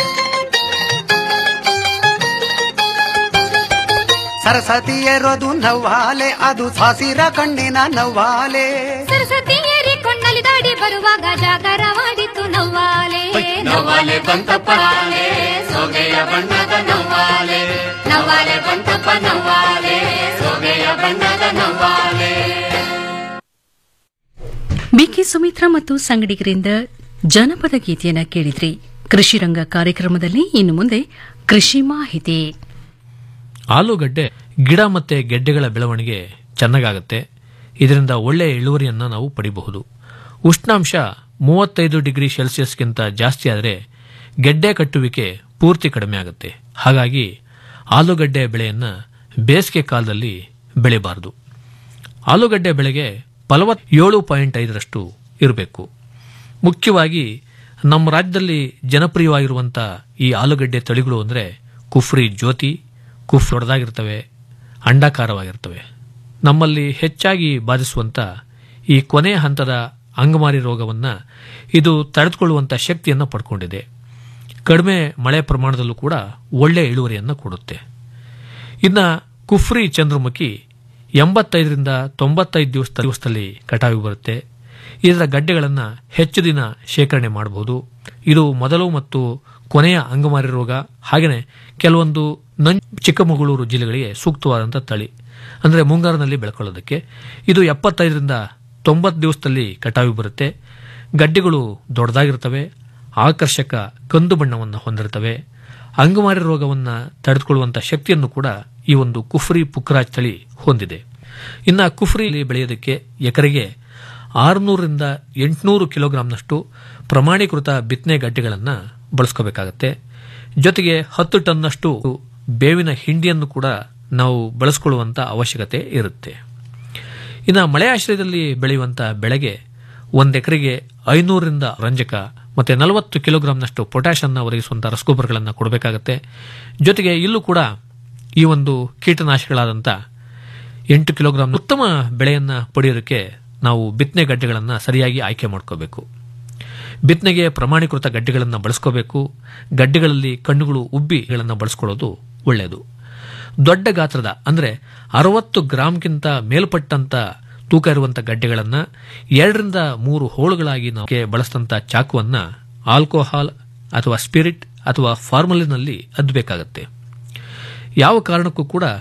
O: ಸರಸ್ವತಿ ಏರೋದು ನವ್ವಾಲೆ ಅದು ಸಾಸಿರ ಕಣ್ಣಿನ ನವ್ವಾಲೆ
K: ಸರಸ್ವತಿ ಏರಿ ಕೊಂಡಲಿ ದಾಡಿ ಬರುವಾಗ ಜಾಗರ ಮಾಡಿತು ನವ್ವಾಲೆ ನವ್ವಾಲೆ ಬಂತಪ್ಪ ನಾಲೆ, ಸೊಗೆಯ ಬಣ್ಣದ ನವ್ವಾಲೆ ನವ್ವಾಲೆ ಬಂತಪ್ಪ ನವ್ವಾಲೆ ಸೊಗೆಯ ಬಣ್ಣದ ನವ್ವಾಲೆ
F: ಬಿಕೆ ಸುಮಿತ್ರಾ ಮತ್ತು ಸಂಗಡಿಗರಿಂದ ಜನಪದ ಗೀತೆಯನ್ನ ಕೇಳಿದ್ರಿ ಕೃಷಿ ರಂಗ ಕಾರ್ಯಕ್ರಮದಲ್ಲಿ ಇನ್ನು ಮುಂದೆ ಕೃಷಿ ಮಾಹಿತಿ
L: ಆಲೂಗಡ್ಡೆ ಗಿಡ ಮತ್ತೆ ಗೆಡ್ಡೆಗಳ ಬೆಳವಣಿಗೆ ಚೆನ್ನಾಗಾಗುತ್ತೆ ಇದರಿಂದ ಒಳ್ಳೆಯ ಇಳುವರಿಯನ್ನು ನಾವು ಪಡಿಬಹುದು ಉಷ್ಣಾಂಶ ಮೂವತ್ತೈದು ಡಿಗ್ರಿ ಸೆಲ್ಸಿಯಸ್ಗಿಂತ ಜಾಸ್ತಿ ಆದರೆ ಗೆಡ್ಡೆ ಕಟ್ಟುವಿಕೆ ಪೂರ್ತಿ ಕಡಿಮೆ ಆಗುತ್ತೆ ಹಾಗಾಗಿ ಆಲೂಗಡ್ಡೆ ಬೆಳೆಯನ್ನು ಬೇಸಿಗೆ ಕಾಲದಲ್ಲಿ ಬೆಳೆಯಬಾರದು ಆಲೂಗಡ್ಡೆ ಬೆಳೆಗೆ ಫಲವತ್ ಏಳು ಪಾಯಿಂಟ್ ಐದರಷ್ಟು ಇರಬೇಕು ಮುಖ್ಯವಾಗಿ ನಮ್ಮ ರಾಜ್ಯದಲ್ಲಿ ಜನಪ್ರಿಯವಾಗಿರುವಂಥ ಈ ಆಲೂಗಡ್ಡೆ ತಳಿಗಳು ಅಂದರೆ ಕುಫ್ರಿ ಜ್ಯೋತಿ ಕುಫ್ ದೊಡ್ಡದಾಗಿರ್ತವೆ ಅಂಡಾಕಾರವಾಗಿರ್ತವೆ ನಮ್ಮಲ್ಲಿ ಹೆಚ್ಚಾಗಿ ಬಾಧಿಸುವಂಥ ಈ ಕೊನೆಯ ಹಂತದ ಅಂಗಮಾರಿ ರೋಗವನ್ನು ಇದು ತಡೆದುಕೊಳ್ಳುವಂಥ ಶಕ್ತಿಯನ್ನು ಪಡ್ಕೊಂಡಿದೆ ಕಡಿಮೆ ಮಳೆ ಪ್ರಮಾಣದಲ್ಲೂ ಕೂಡ ಒಳ್ಳೆಯ ಇಳುವರಿಯನ್ನು ಕೊಡುತ್ತೆ ಇನ್ನು ಕುಫ್ರಿ ಚಂದ್ರಮುಖಿ ಎಂಬತ್ತೈದರಿಂದ ತೊಂಬತ್ತೈದು ದಿವಸ ದಿವಸದಲ್ಲಿ ಕಟಾವಿಗೆ ಬರುತ್ತೆ ಇದರ ಗಡ್ಡೆಗಳನ್ನು ಹೆಚ್ಚು ದಿನ ಶೇಖರಣೆ ಮಾಡಬಹುದು ಇದು ಮೊದಲು ಮತ್ತು ಕೊನೆಯ ಅಂಗಮಾರಿ ರೋಗ ಹಾಗೆಯೇ ಕೆಲವೊಂದು ನಂ ಚಿಕ್ಕಮಗಳೂರು ಜಿಲ್ಲೆಗಳಿಗೆ ಸೂಕ್ತವಾದಂಥ ತಳಿ ಅಂದರೆ ಮುಂಗಾರಿನಲ್ಲಿ ಬೆಳ್ಕೊಳ್ಳೋದಕ್ಕೆ ಇದು ಎಪ್ಪತ್ತೈದರಿಂದ ತೊಂಬತ್ತು ದಿವಸದಲ್ಲಿ ಕಟಾವಿಗೆ ಬರುತ್ತೆ ಗಡ್ಡೆಗಳು ದೊಡ್ಡದಾಗಿರ್ತವೆ ಆಕರ್ಷಕ ಕಂದು ಬಣ್ಣವನ್ನು ಹೊಂದಿರ್ತವೆ ಅಂಗಮಾರಿ ರೋಗವನ್ನು ತಡೆದುಕೊಳ್ಳುವಂಥ ಶಕ್ತಿಯನ್ನು ಕೂಡ ಈ ಒಂದು ಕುಫ್ರಿ ಪುಕ್ರಾಜ್ ತಳಿ ಹೊಂದಿದೆ ಇನ್ನು ಕುಫ್ರಿ ಬೆಳೆಯೋದಕ್ಕೆ ಎಕರೆಗೆ ಆರುನೂರರಿಂದ ಎಂಟುನೂರು ಕಿಲೋಗ್ರಾಂನಷ್ಟು ಪ್ರಮಾಣೀಕೃತ ಬಿತ್ತನೆ ಗಡ್ಡೆಗಳನ್ನು ಬಳಸ್ಕೋಬೇಕಾಗತ್ತೆ ಜೊತೆಗೆ ಹತ್ತು ಟನ್ನಷ್ಟು ಬೇವಿನ ಹಿಂಡಿಯನ್ನು ಕೂಡ ನಾವು ಬಳಸ್ಕೊಳ್ಳುವಂಥ ಅವಶ್ಯಕತೆ ಇರುತ್ತೆ ಇನ್ನು ಮಳೆ ಆಶ್ರಯದಲ್ಲಿ ಬೆಳೆಯುವಂಥ ಬೆಳೆಗೆ ಒಂದು ಎಕರೆಗೆ ಐನೂರರಿಂದ ರಂಜಕ ಮತ್ತು ನಲವತ್ತು ಕಿಲೋಗ್ರಾಂನಷ್ಟು ಪೊಟ್ಯಾಷ್ ಅನ್ನು ಒದಗಿಸುವಂಥ ರಸಗೊಬ್ಬರಗಳನ್ನು ಕೊಡಬೇಕಾಗತ್ತೆ ಜೊತೆಗೆ ಇಲ್ಲೂ ಕೂಡ ಈ ಒಂದು ಕೀಟನಾಶಕಗಳಾದಂಥ ಎಂಟು ಕಿಲೋಗ್ರಾಂ ಉತ್ತಮ ಬೆಳೆಯನ್ನು ಪಡೆಯೋದಕ್ಕೆ ನಾವು ಬಿತ್ತನೆ ಗಡ್ಡೆಗಳನ್ನು ಸರಿಯಾಗಿ ಆಯ್ಕೆ ಮಾಡ್ಕೋಬೇಕು ಬಿತ್ತನೆಗೆ ಪ್ರಮಾಣೀಕೃತ ಗಡ್ಡೆಗಳನ್ನು ಬಳಸ್ಕೋಬೇಕು ಗಡ್ಡೆಗಳಲ್ಲಿ ಕಣ್ಣುಗಳು ಉಬ್ಬಿಗಳನ್ನು ಬಳಸ್ಕೊಳ್ಳೋದು ಒಳ್ಳೆಯದು ದೊಡ್ಡ ಗಾತ್ರದ ಅಂದರೆ ಅರವತ್ತು ಗ್ರಾಂಗಿಂತ ಮೇಲ್ಪಟ್ಟಂತ ತೂಕ ಇರುವಂಥ ಗಡ್ಡೆಗಳನ್ನು ಎರಡರಿಂದ ಮೂರು ಹೋಳುಗಳಾಗಿ ನಾವು ಬಳಸಿದಂಥ ಚಾಕುವನ್ನು ಆಲ್ಕೋಹಾಲ್ ಅಥವಾ ಸ್ಪಿರಿಟ್ ಅಥವಾ ಫಾರ್ಮಲಿನಲ್ಲಿ ಅದ್ದಬೇಕಾಗತ್ತೆ ಯಾವ ಕಾರಣಕ್ಕೂ ಕೂಡ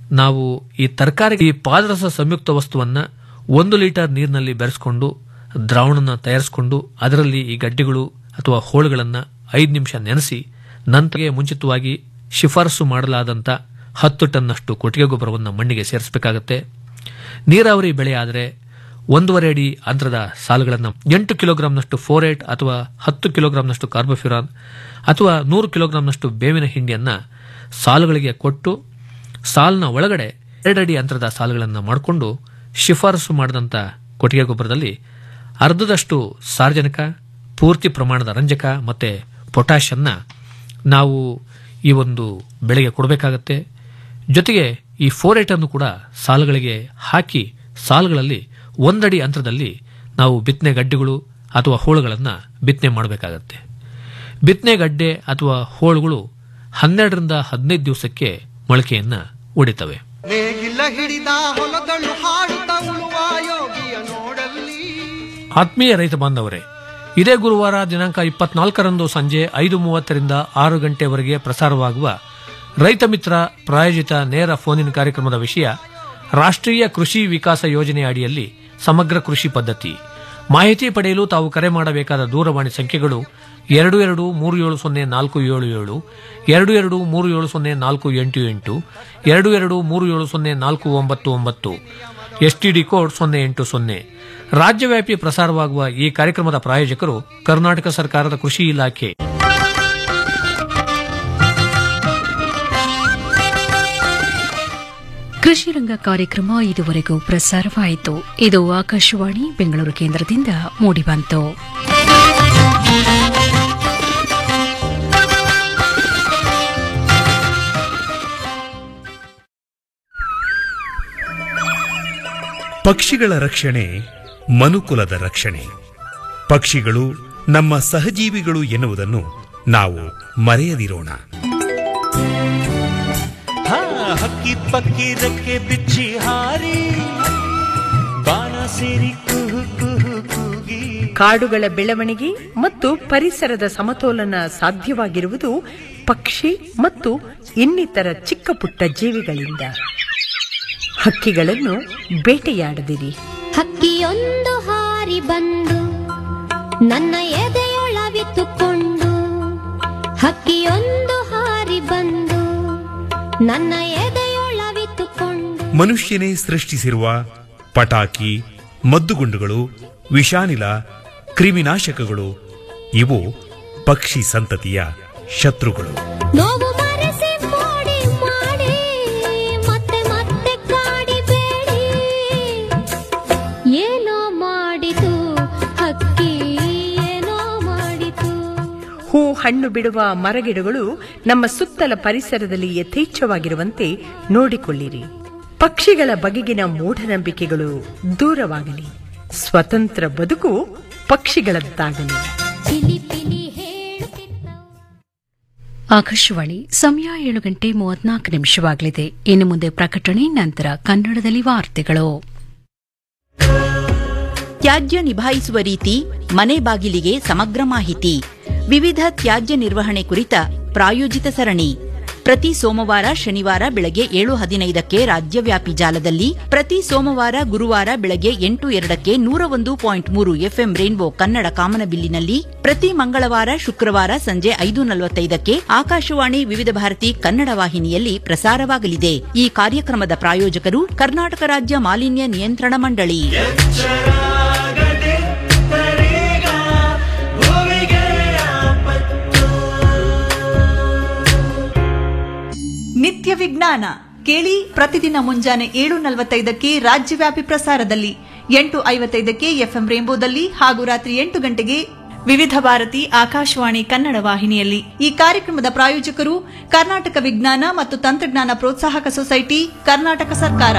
L: ನಾವು ಈ ತರಕಾರಿ ಈ ಪಾದರಸ ಸಂಯುಕ್ತ ವಸ್ತುವನ್ನ ಒಂದು ಲೀಟರ್ ನೀರಿನಲ್ಲಿ ಬೆರೆಸ್ಕೊಂಡು ದ್ರಾವಣನ ತಯಾರಿಸಿಕೊಂಡು ಅದರಲ್ಲಿ ಈ ಗಡ್ಡೆಗಳು ಅಥವಾ ಹೋಳುಗಳನ್ನು ಐದು ನಿಮಿಷ ನೆನೆಸಿ ನಂತರ ಮುಂಚಿತವಾಗಿ ಶಿಫಾರಸು ಮಾಡಲಾದಂಥ ಹತ್ತು ಟನ್ನಷ್ಟು ಕೊಟ್ಟಿಗೆ ಗೊಬ್ಬರವನ್ನು ಮಣ್ಣಿಗೆ ಸೇರಿಸಬೇಕಾಗತ್ತೆ ನೀರಾವರಿ ಬೆಳೆ ಆದರೆ ಒಂದೂವರೆ ಅಡಿ ಅಂತರದ ಸಾಲುಗಳನ್ನು ಎಂಟು ಕಿಲೋಗ್ರಾಂನಷ್ಟು ಫೋರೇಟ್ ಅಥವಾ ಹತ್ತು ಕಿಲೋಗ್ರಾಂನಷ್ಟು ಕಾರ್ಬೋಫ್ಯುರಾನ್ ಅಥವಾ ನೂರು ಕಿಲೋಗ್ರಾಂನಷ್ಟು ಬೇವಿನ ಹಿಂಡಿಯನ್ನು ಸಾಲುಗಳಿಗೆ ಕೊಟ್ಟು ಸಾಲಿನ ಒಳಗಡೆ ಎರಡಡಿ ಅಂತರದ ಸಾಲುಗಳನ್ನು ಮಾಡಿಕೊಂಡು ಶಿಫಾರಸು ಮಾಡಿದಂಥ ಕೊಟ್ಟಿಗೆ ಗೊಬ್ಬರದಲ್ಲಿ ಅರ್ಧದಷ್ಟು ಸಾರ್ವಜನಿಕ ಪೂರ್ತಿ ಪ್ರಮಾಣದ ರಂಜಕ ಮತ್ತು ಪೊಟ್ಯಾಷನ್ನ ನಾವು ಈ ಒಂದು ಬೆಳೆಗೆ ಕೊಡಬೇಕಾಗತ್ತೆ ಜೊತೆಗೆ ಈ ಫೋರೇಟನ್ನು ಕೂಡ ಸಾಲುಗಳಿಗೆ ಹಾಕಿ ಸಾಲುಗಳಲ್ಲಿ ಒಂದಡಿ ಅಂತರದಲ್ಲಿ ನಾವು ಬಿತ್ತನೆ ಗಡ್ಡೆಗಳು ಅಥವಾ ಹೋಳುಗಳನ್ನು ಬಿತ್ತನೆ ಮಾಡಬೇಕಾಗತ್ತೆ ಬಿತ್ತನೆ ಗಡ್ಡೆ ಅಥವಾ ಹೋಳುಗಳು ಹನ್ನೆರಡರಿಂದ ಹದಿನೈದು ದಿವಸಕ್ಕೆ ಮೊಳಕೆಯನ್ನು ಒಡಿತವೆ
O: ನೇಗಿಲ ಹಿಡಿದ ಹೊಲದಳು ಹಾಡುತ್ತ ಉಳುವ ಯೋಗಿಯ ನೋಡಲ್ಲಿ
L: ಆತ್ಮೀಯ ರೈತ ಬಾಂಧವರೇ ಇದೇ ಗುರುವಾರ ದಿನಾಂಕ ಇಪ್ಪತ್ನಾಲ್ಕರಂದು ಸಂಜೆ ಐದು ಮೂವತ್ತರಿಂದ ಆರು ಗಂಟೆವರೆಗೆ ಪ್ರಸಾರವಾಗುವ ರೈತ ಮಿತ್ರ ಪ್ರಾಯೋಜಿತ ನೇರ ಫೋನಿನ ಕಾರ್ಯಕ್ರಮದ ವಿಷಯ ರಾಷ್ಟ್ರೀಯ ಕೃಷಿ ವಿಕಾಸ ಯೋಜನೆ ಅಡಿಯಲ್ಲಿ ಸಮಗ್ರ ಕೃಷಿ ಪದ್ಧತಿ ಮಾಹಿತಿ ಪಡೆಯಲು ತಾವು ಕರೆ ಮಾಡಬೇಕಾದ ದೂರವಾಣಿ ಸಂಖ್ಯೆಗಳು ಎರಡು ಎರಡು ಮೂರು ಏಳು ಸೊನ್ನೆ ನಾಲ್ಕು ಏಳು ಏಳು ಎರಡು ಎರಡು ಮೂರು ಏಳು ಸೊನ್ನೆ ನಾಲ್ಕು ಎಂಟು ಎಂಟು ಎರಡು ಎರಡು ಮೂರು ಏಳು ಸೊನ್ನೆ ನಾಲ್ಕು ಒಂಬತ್ತು ಒಂಬತ್ತು ಎಸ್ಟಿಡಿ ಕೋಡ್ ಸೊನ್ನೆ ಎಂಟು ಸೊನ್ನೆ ರಾಜ್ಯವ್ಯಾಪಿ ಪ್ರಸಾರವಾಗುವ ಈ ಕಾರ್ಯಕ್ರಮದ ಪ್ರಾಯೋಜಕರು ಕರ್ನಾಟಕ ಸರ್ಕಾರದ ಕೃಷಿ ಇಲಾಖೆ
F: ಕೃಷಿ ರಂಗ ಕಾರ್ಯಕ್ರಮ ಇದುವರೆಗೂ ಪ್ರಸಾರವಾಯಿತು ಇದು ಆಕಾಶವಾಣಿ ಬೆಂಗಳೂರು ಕೇಂದ್ರದಿಂದ ಮೂಡಿಬಂತು
P: ಪಕ್ಷಿಗಳ ರಕ್ಷಣೆ ಮನುಕುಲದ ರಕ್ಷಣೆ ಪಕ್ಷಿಗಳು ನಮ್ಮ ಸಹಜೀವಿಗಳು ಎನ್ನುವುದನ್ನು ನಾವು ಮರೆಯದಿರೋಣ
J: ಹಾ ಹಕ್ಕಿ ಪಕ್ಕಿ ರೆಕ್ಕೆ ಬಿಚ್ಚಿ ಹಾರಿ ಬಾಣ ಸೇರಿ ಕುಹು ಕುಹು ಕೂಗಿ
Q: ಕಾಡುಗಳ ಬೆಳವಣಿಗೆ ಮತ್ತು ಪರಿಸರದ ಸಮತೋಲನ ಸಾಧ್ಯವಾಗಿರುವುದು ಪಕ್ಷಿ ಮತ್ತು ಇನ್ನಿತರ ಚಿಕ್ಕ ಪುಟ್ಟ ಜೀವಿಗಳಿಂದ ಹಕ್ಕಿಗಳನ್ನು ಬೇಟೆಯಾಡದಿರಿ
K: ಹಕ್ಕಿಯೊಂದು ಹಾರಿ ಬಂದು ನನ್ನ ಎದೆಯೊಳವಿತ್ತುಕೊಂಡು ಹಕ್ಕಿಯೊಂದು ಹಾರಿ ಬಂದು ನನ್ನ ಎದೆಯೊಳವಿತ್ತುಕೊಂಡು
P: ಮನುಷ್ಯನೇ ಸೃಷ್ಟಿಸಿರುವ ಪಟಾಕಿ ಮದ್ದುಗುಂಡುಗಳು ವಿಷಾನಿಲ ಕ್ರಿಮಿನಾಶಕಗಳು ಇವು ಪಕ್ಷಿ ಸಂತತಿಯ ಶತ್ರುಗಳು
K: ನೋವು ಮರೆಸಿ ಮೋಡಿ ಮಾಡಿ ಮತ್ತೆ ಮತ್ತೆ ಕಾಡಿಬೇಡಿ ಏನೋ ಮಾಡಿತು ಹಕ್ಕಿ ಏನೋ ಮಾಡಿತು
Q: ಹೂ ಹಣ್ಣು ಬಿಡುವ ಮರಗಿಡಗಳು ನಮ್ಮ ಸುತ್ತಲ ಪರಿಸರದಲ್ಲಿ ಯಥೇಚ್ಛವಾಗಿರುವಂತೆ ನೋಡಿಕೊಳ್ಳಿರಿ ಪಕ್ಷಿಗಳ ಬಗೆಗಿನ ಮೂಢನಂಬಿಕೆಗಳು ದೂರವಾಗಲಿ ಸ್ವತಂತ್ರ ಬದುಕು ಪಕ್ಷಿಗಳದ್ದಾಗಲಿ
K: ಪಿಲಿ ಪಿಲಿ ಹೇಳುತ್ತಿದ್ದ
F: ಆಕಾಶವಾಣಿ ಸಮಯ ಏಳು ಗಂಟೆ ಮೂವತ್ನಾಲ್ಕು ನಿಮಿಷವಾಗಲಿದೆ ಇನ್ನು ಮುಂದೆ ಪ್ರಕಟಣೆ ನಂತರ ಕನ್ನಡದಲ್ಲಿ ವಾರ್ತೆಗಳು
G: ತ್ಯಾಜ್ಯ ನಿಭಾಯಿಸುವ ರೀತಿ ಮನೆ ಬಾಗಿಲಿಗೆ ಸಮಗ್ರ ಮಾಹಿತಿ ವಿವಿಧ ತ್ಯಾಜ್ಯ ನಿರ್ವಹಣೆ ಕುರಿತ ಪ್ರಾಯೋಜಿತ ಸರಣಿ ಪ್ರತಿ ಸೋಮವಾರ ಶನಿವಾರ ಬೆಳಗ್ಗೆ ಏಳು ಹದಿನೈದಕ್ಕೆ ರಾಜ್ಯವ್ಯಾಪಿ ಜಾಲದಲ್ಲಿ ಪ್ರತಿ ಸೋಮವಾರ ಗುರುವಾರ ಬೆಳಗ್ಗೆ ಎಂಟು ಎರಡಕ್ಕೆ ನೂರ ಒಂದು ಪಾಯಿಂಟ್ ಮೂರು ಎಫ್ಎಂ ರೈನ್ಬೋ ಕನ್ನಡ ಕಾಮನಬಿಲ್ಲಿನಲ್ಲಿ ಪ್ರತಿ ಮಂಗಳವಾರ ಶುಕ್ರವಾರ ಸಂಜೆ ಐದು ನಲವತ್ತೈದಕ್ಕೆ ಆಕಾಶವಾಣಿ ವಿವಿಧ ಭಾರತಿ ಕನ್ನಡ ವಾಹಿನಿಯಲ್ಲಿ ಪ್ರಸಾರವಾಗಲಿದೆ ಈ ಕಾರ್ಯಕ್ರಮದ ಪ್ರಾಯೋಜಕರು ಕರ್ನಾಟಕ ರಾಜ್ಯ ಮಾಲಿನ್ಯ ನಿಯಂತ್ರಣ ಮಂಡಳಿ
N: ನಿತ್ಯ ವಿಜ್ಞಾನ ಕೇಳಿ ಪ್ರತಿದಿನ ಮುಂಜಾನೆ ಏಳು ನಲವತ್ತೈದಕ್ಕೆ ರಾಜ್ಯವ್ಯಾಪಿ ಪ್ರಸಾರದಲ್ಲಿ ಎಂಟು ಐವತ್ತೈದಕ್ಕೆ ಎಫ್ಎಂ ರೇಂಬೋದಲ್ಲಿ ಹಾಗೂ ರಾತ್ರಿ ಎಂಟು ಗಂಟೆಗೆ ವಿವಿಧ ಭಾರತಿ ಆಕಾಶವಾಣಿ ಕನ್ನಡ ವಾಹಿನಿಯಲ್ಲಿ ಈ ಕಾರ್ಯಕ್ರಮದ ಪ್ರಾಯೋಜಕರು ಕರ್ನಾಟಕ ವಿಜ್ಞಾನ ಮತ್ತು ತಂತ್ರಜ್ಞಾನ ಪ್ರೋತ್ಸಾಹಕ ಸೊಸೈಟಿ ಕರ್ನಾಟಕ ಸರ್ಕಾರ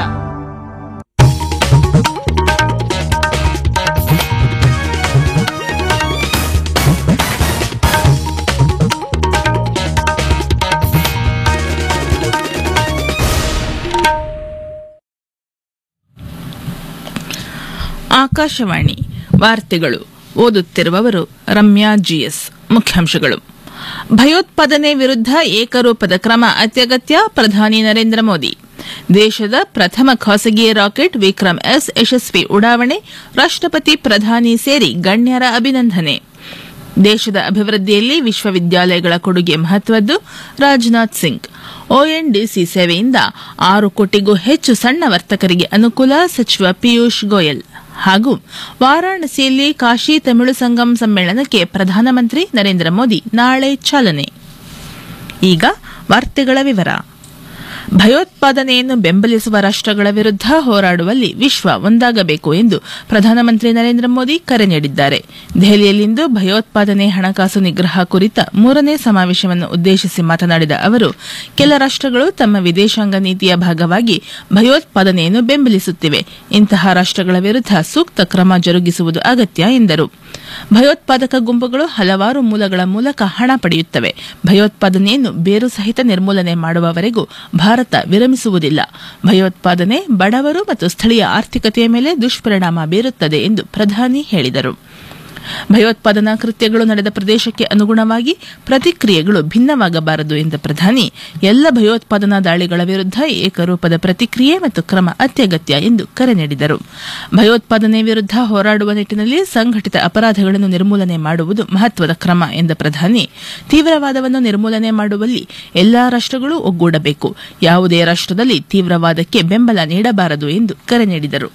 A: ಆಕಾಶವಾಣಿ ವಾರ್ತೆಗಳು ಓದುತ್ತಿರುವವರು ರಮ್ಯಾ ಜಿಎಸ್ ಮುಖ್ಯಾಂಶಗಳು ಭಯೋತ್ಪಾದನೆ ವಿರುದ್ಧ ಏಕರೂಪದ ಕ್ರಮ ಅತ್ಯಗತ್ಯ ಪ್ರಧಾನಿ ನರೇಂದ್ರ ಮೋದಿ ದೇಶದ ಪ್ರಥಮ ಖಾಸಗಿ ರಾಕೆಟ್ ವಿಕ್ರಮ್ ಎಸ್ ಯಶಸ್ವಿ ಉಡಾವಣೆ ರಾಷ್ಟಪತಿ ಪ್ರಧಾನಿ ಸೇರಿ ಗಣ್ಯರ ಅಭಿನಂದನೆ ದೇಶದ ಅಭಿವೃದ್ಧಿಯಲ್ಲಿ ವಿಶ್ವವಿದ್ಯಾಲಯಗಳ ಕೊಡುಗೆ ಮಹತ್ವದ್ದು ರಾಜನಾಥ್ ಸಿಂಗ್ ಒಎನ್ಡಿಸಿ ಸೇವೆಯಿಂದ ಆರು ಕೋಟಿಗೂ ಹೆಚ್ಚು ಸಣ್ಣ ವರ್ತಕರಿಗೆ ಅನುಕೂಲ ಸಚಿವ ಪಿಯೂಷ್ ಗೋಯಲ್ ಹಾಗೂ ವಾರಾಣಸಿಯಲ್ಲಿ ಕಾಶಿ ತಮಿಳು ಸಂಗಮ್ ಸಮ್ಮೇಳನಕ್ಕೆ ಪ್ರಧಾನಮಂತ್ರಿ ನರೇಂದ್ರ ಮೋದಿ ನಾಳೆ ಚಾಲನೆ ಈಗ ವಾರ್ತೆಗಳ ವಿವರ ಭಯೋತ್ಪಾದನೆಯನ್ನು ಬೆಂಬಲಿಸುವ ರಾಷ್ಟಗಳ ವಿರುದ್ಧ ಹೋರಾಡುವಲ್ಲಿ ವಿಶ್ವ ಒಂದಾಗಬೇಕು ಎಂದು ಪ್ರಧಾನಮಂತ್ರಿ ನರೇಂದ್ರ ಮೋದಿ ಕರೆ ನೀಡಿದ್ದಾರೆ ದೆಹಲಿಯಲ್ಲಿಂದು ಭಯೋತ್ಪಾದನೆ ಹಣಕಾಸು ನಿಗ್ರಹ ಕುರಿತ ಮೂರನೇ ಸಮಾವೇಶವನ್ನು ಉದ್ದೇಶಿಸಿ ಮಾತನಾಡಿದ ಅವರು ಕೆಲ ರಾಷ್ಟಗಳು ತಮ್ಮ ವಿದೇಶಾಂಗ ನೀತಿಯ ಭಾಗವಾಗಿ ಭಯೋತ್ಪಾದನೆಯನ್ನು ಬೆಂಬಲಿಸುತ್ತಿವೆ ಇಂತಹ ರಾಷ್ಟಗಳ ವಿರುದ್ಧ ಸೂಕ್ತ ಕ್ರಮ ಜರುಗಿಸುವುದು ಅಗತ್ಯ ಎಂದರು ಭಯೋತ್ಪಾದಕ ಗುಂಪುಗಳು ಹಲವಾರು ಮೂಲಗಳ ಮೂಲಕ ಹಣ ಪಡೆಯುತ್ತವೆ ಭಯೋತ್ಪಾದನೆಯನ್ನು ಬೇರು ಸಹಿತ ನಿರ್ಮೂಲನೆ ಮಾಡುವವರೆಗೂ ಭಾರತ ವಿರಮಿಸುವುದಿಲ್ಲ ಭಯೋತ್ಪಾದನೆ ಬಡವರು ಮತ್ತು ಸ್ಥಳೀಯ ಆರ್ಥಿಕತೆಯ ಮೇಲೆ ದುಷ್ಪರಿಣಾಮ ಬೀರುತ್ತದೆ ಎಂದು ಪ್ರಧಾನಿ ಹೇಳಿದರು ಭಯೋತ್ಪಾದನಾ ಕೃತ್ಯಗಳು ನಡೆದ ಪ್ರದೇಶಕ್ಕೆ ಅನುಗುಣವಾಗಿ ಪ್ರತಿಕ್ರಿಯೆಗಳು ಭಿನ್ನವಾಗಬಾರದು ಎಂದ ಪ್ರಧಾನಿ ಎಲ್ಲ ಭಯೋತ್ಪಾದನಾ ದಾಳಿಗಳ ವಿರುದ್ಧ ಏಕರೂಪದ ಪ್ರತಿಕ್ರಿಯೆ ಮತ್ತು ಕ್ರಮ ಅತ್ಯಗತ್ಯ ಎಂದು ಕರೆ ನೀಡಿದರು ಭಯೋತ್ಪಾದನೆ ವಿರುದ್ಧ ಹೋರಾಡುವ ನಿಟ್ಟಿನಲ್ಲಿ ಸಂಘಟಿತ ಅಪರಾಧಗಳನ್ನು ನಿರ್ಮೂಲನೆ ಮಾಡುವುದು ಮಹತ್ವದ ಕ್ರಮ ಎಂದ ಪ್ರಧಾನಿ ತೀವ್ರವಾದವನ್ನು ನಿರ್ಮೂಲನೆ ಮಾಡುವಲ್ಲಿ ಎಲ್ಲಾ ರಾಷ್ಟಗಳು ಒಗ್ಗೂಡಬೇಕು ಯಾವುದೇ ರಾಷ್ಟದಲ್ಲಿ ತೀವ್ರವಾದಕ್ಕೆ ಬೆಂಬಲ ನೀಡಬಾರದು ಎಂದು ಕರೆ ನೀಡಿದರು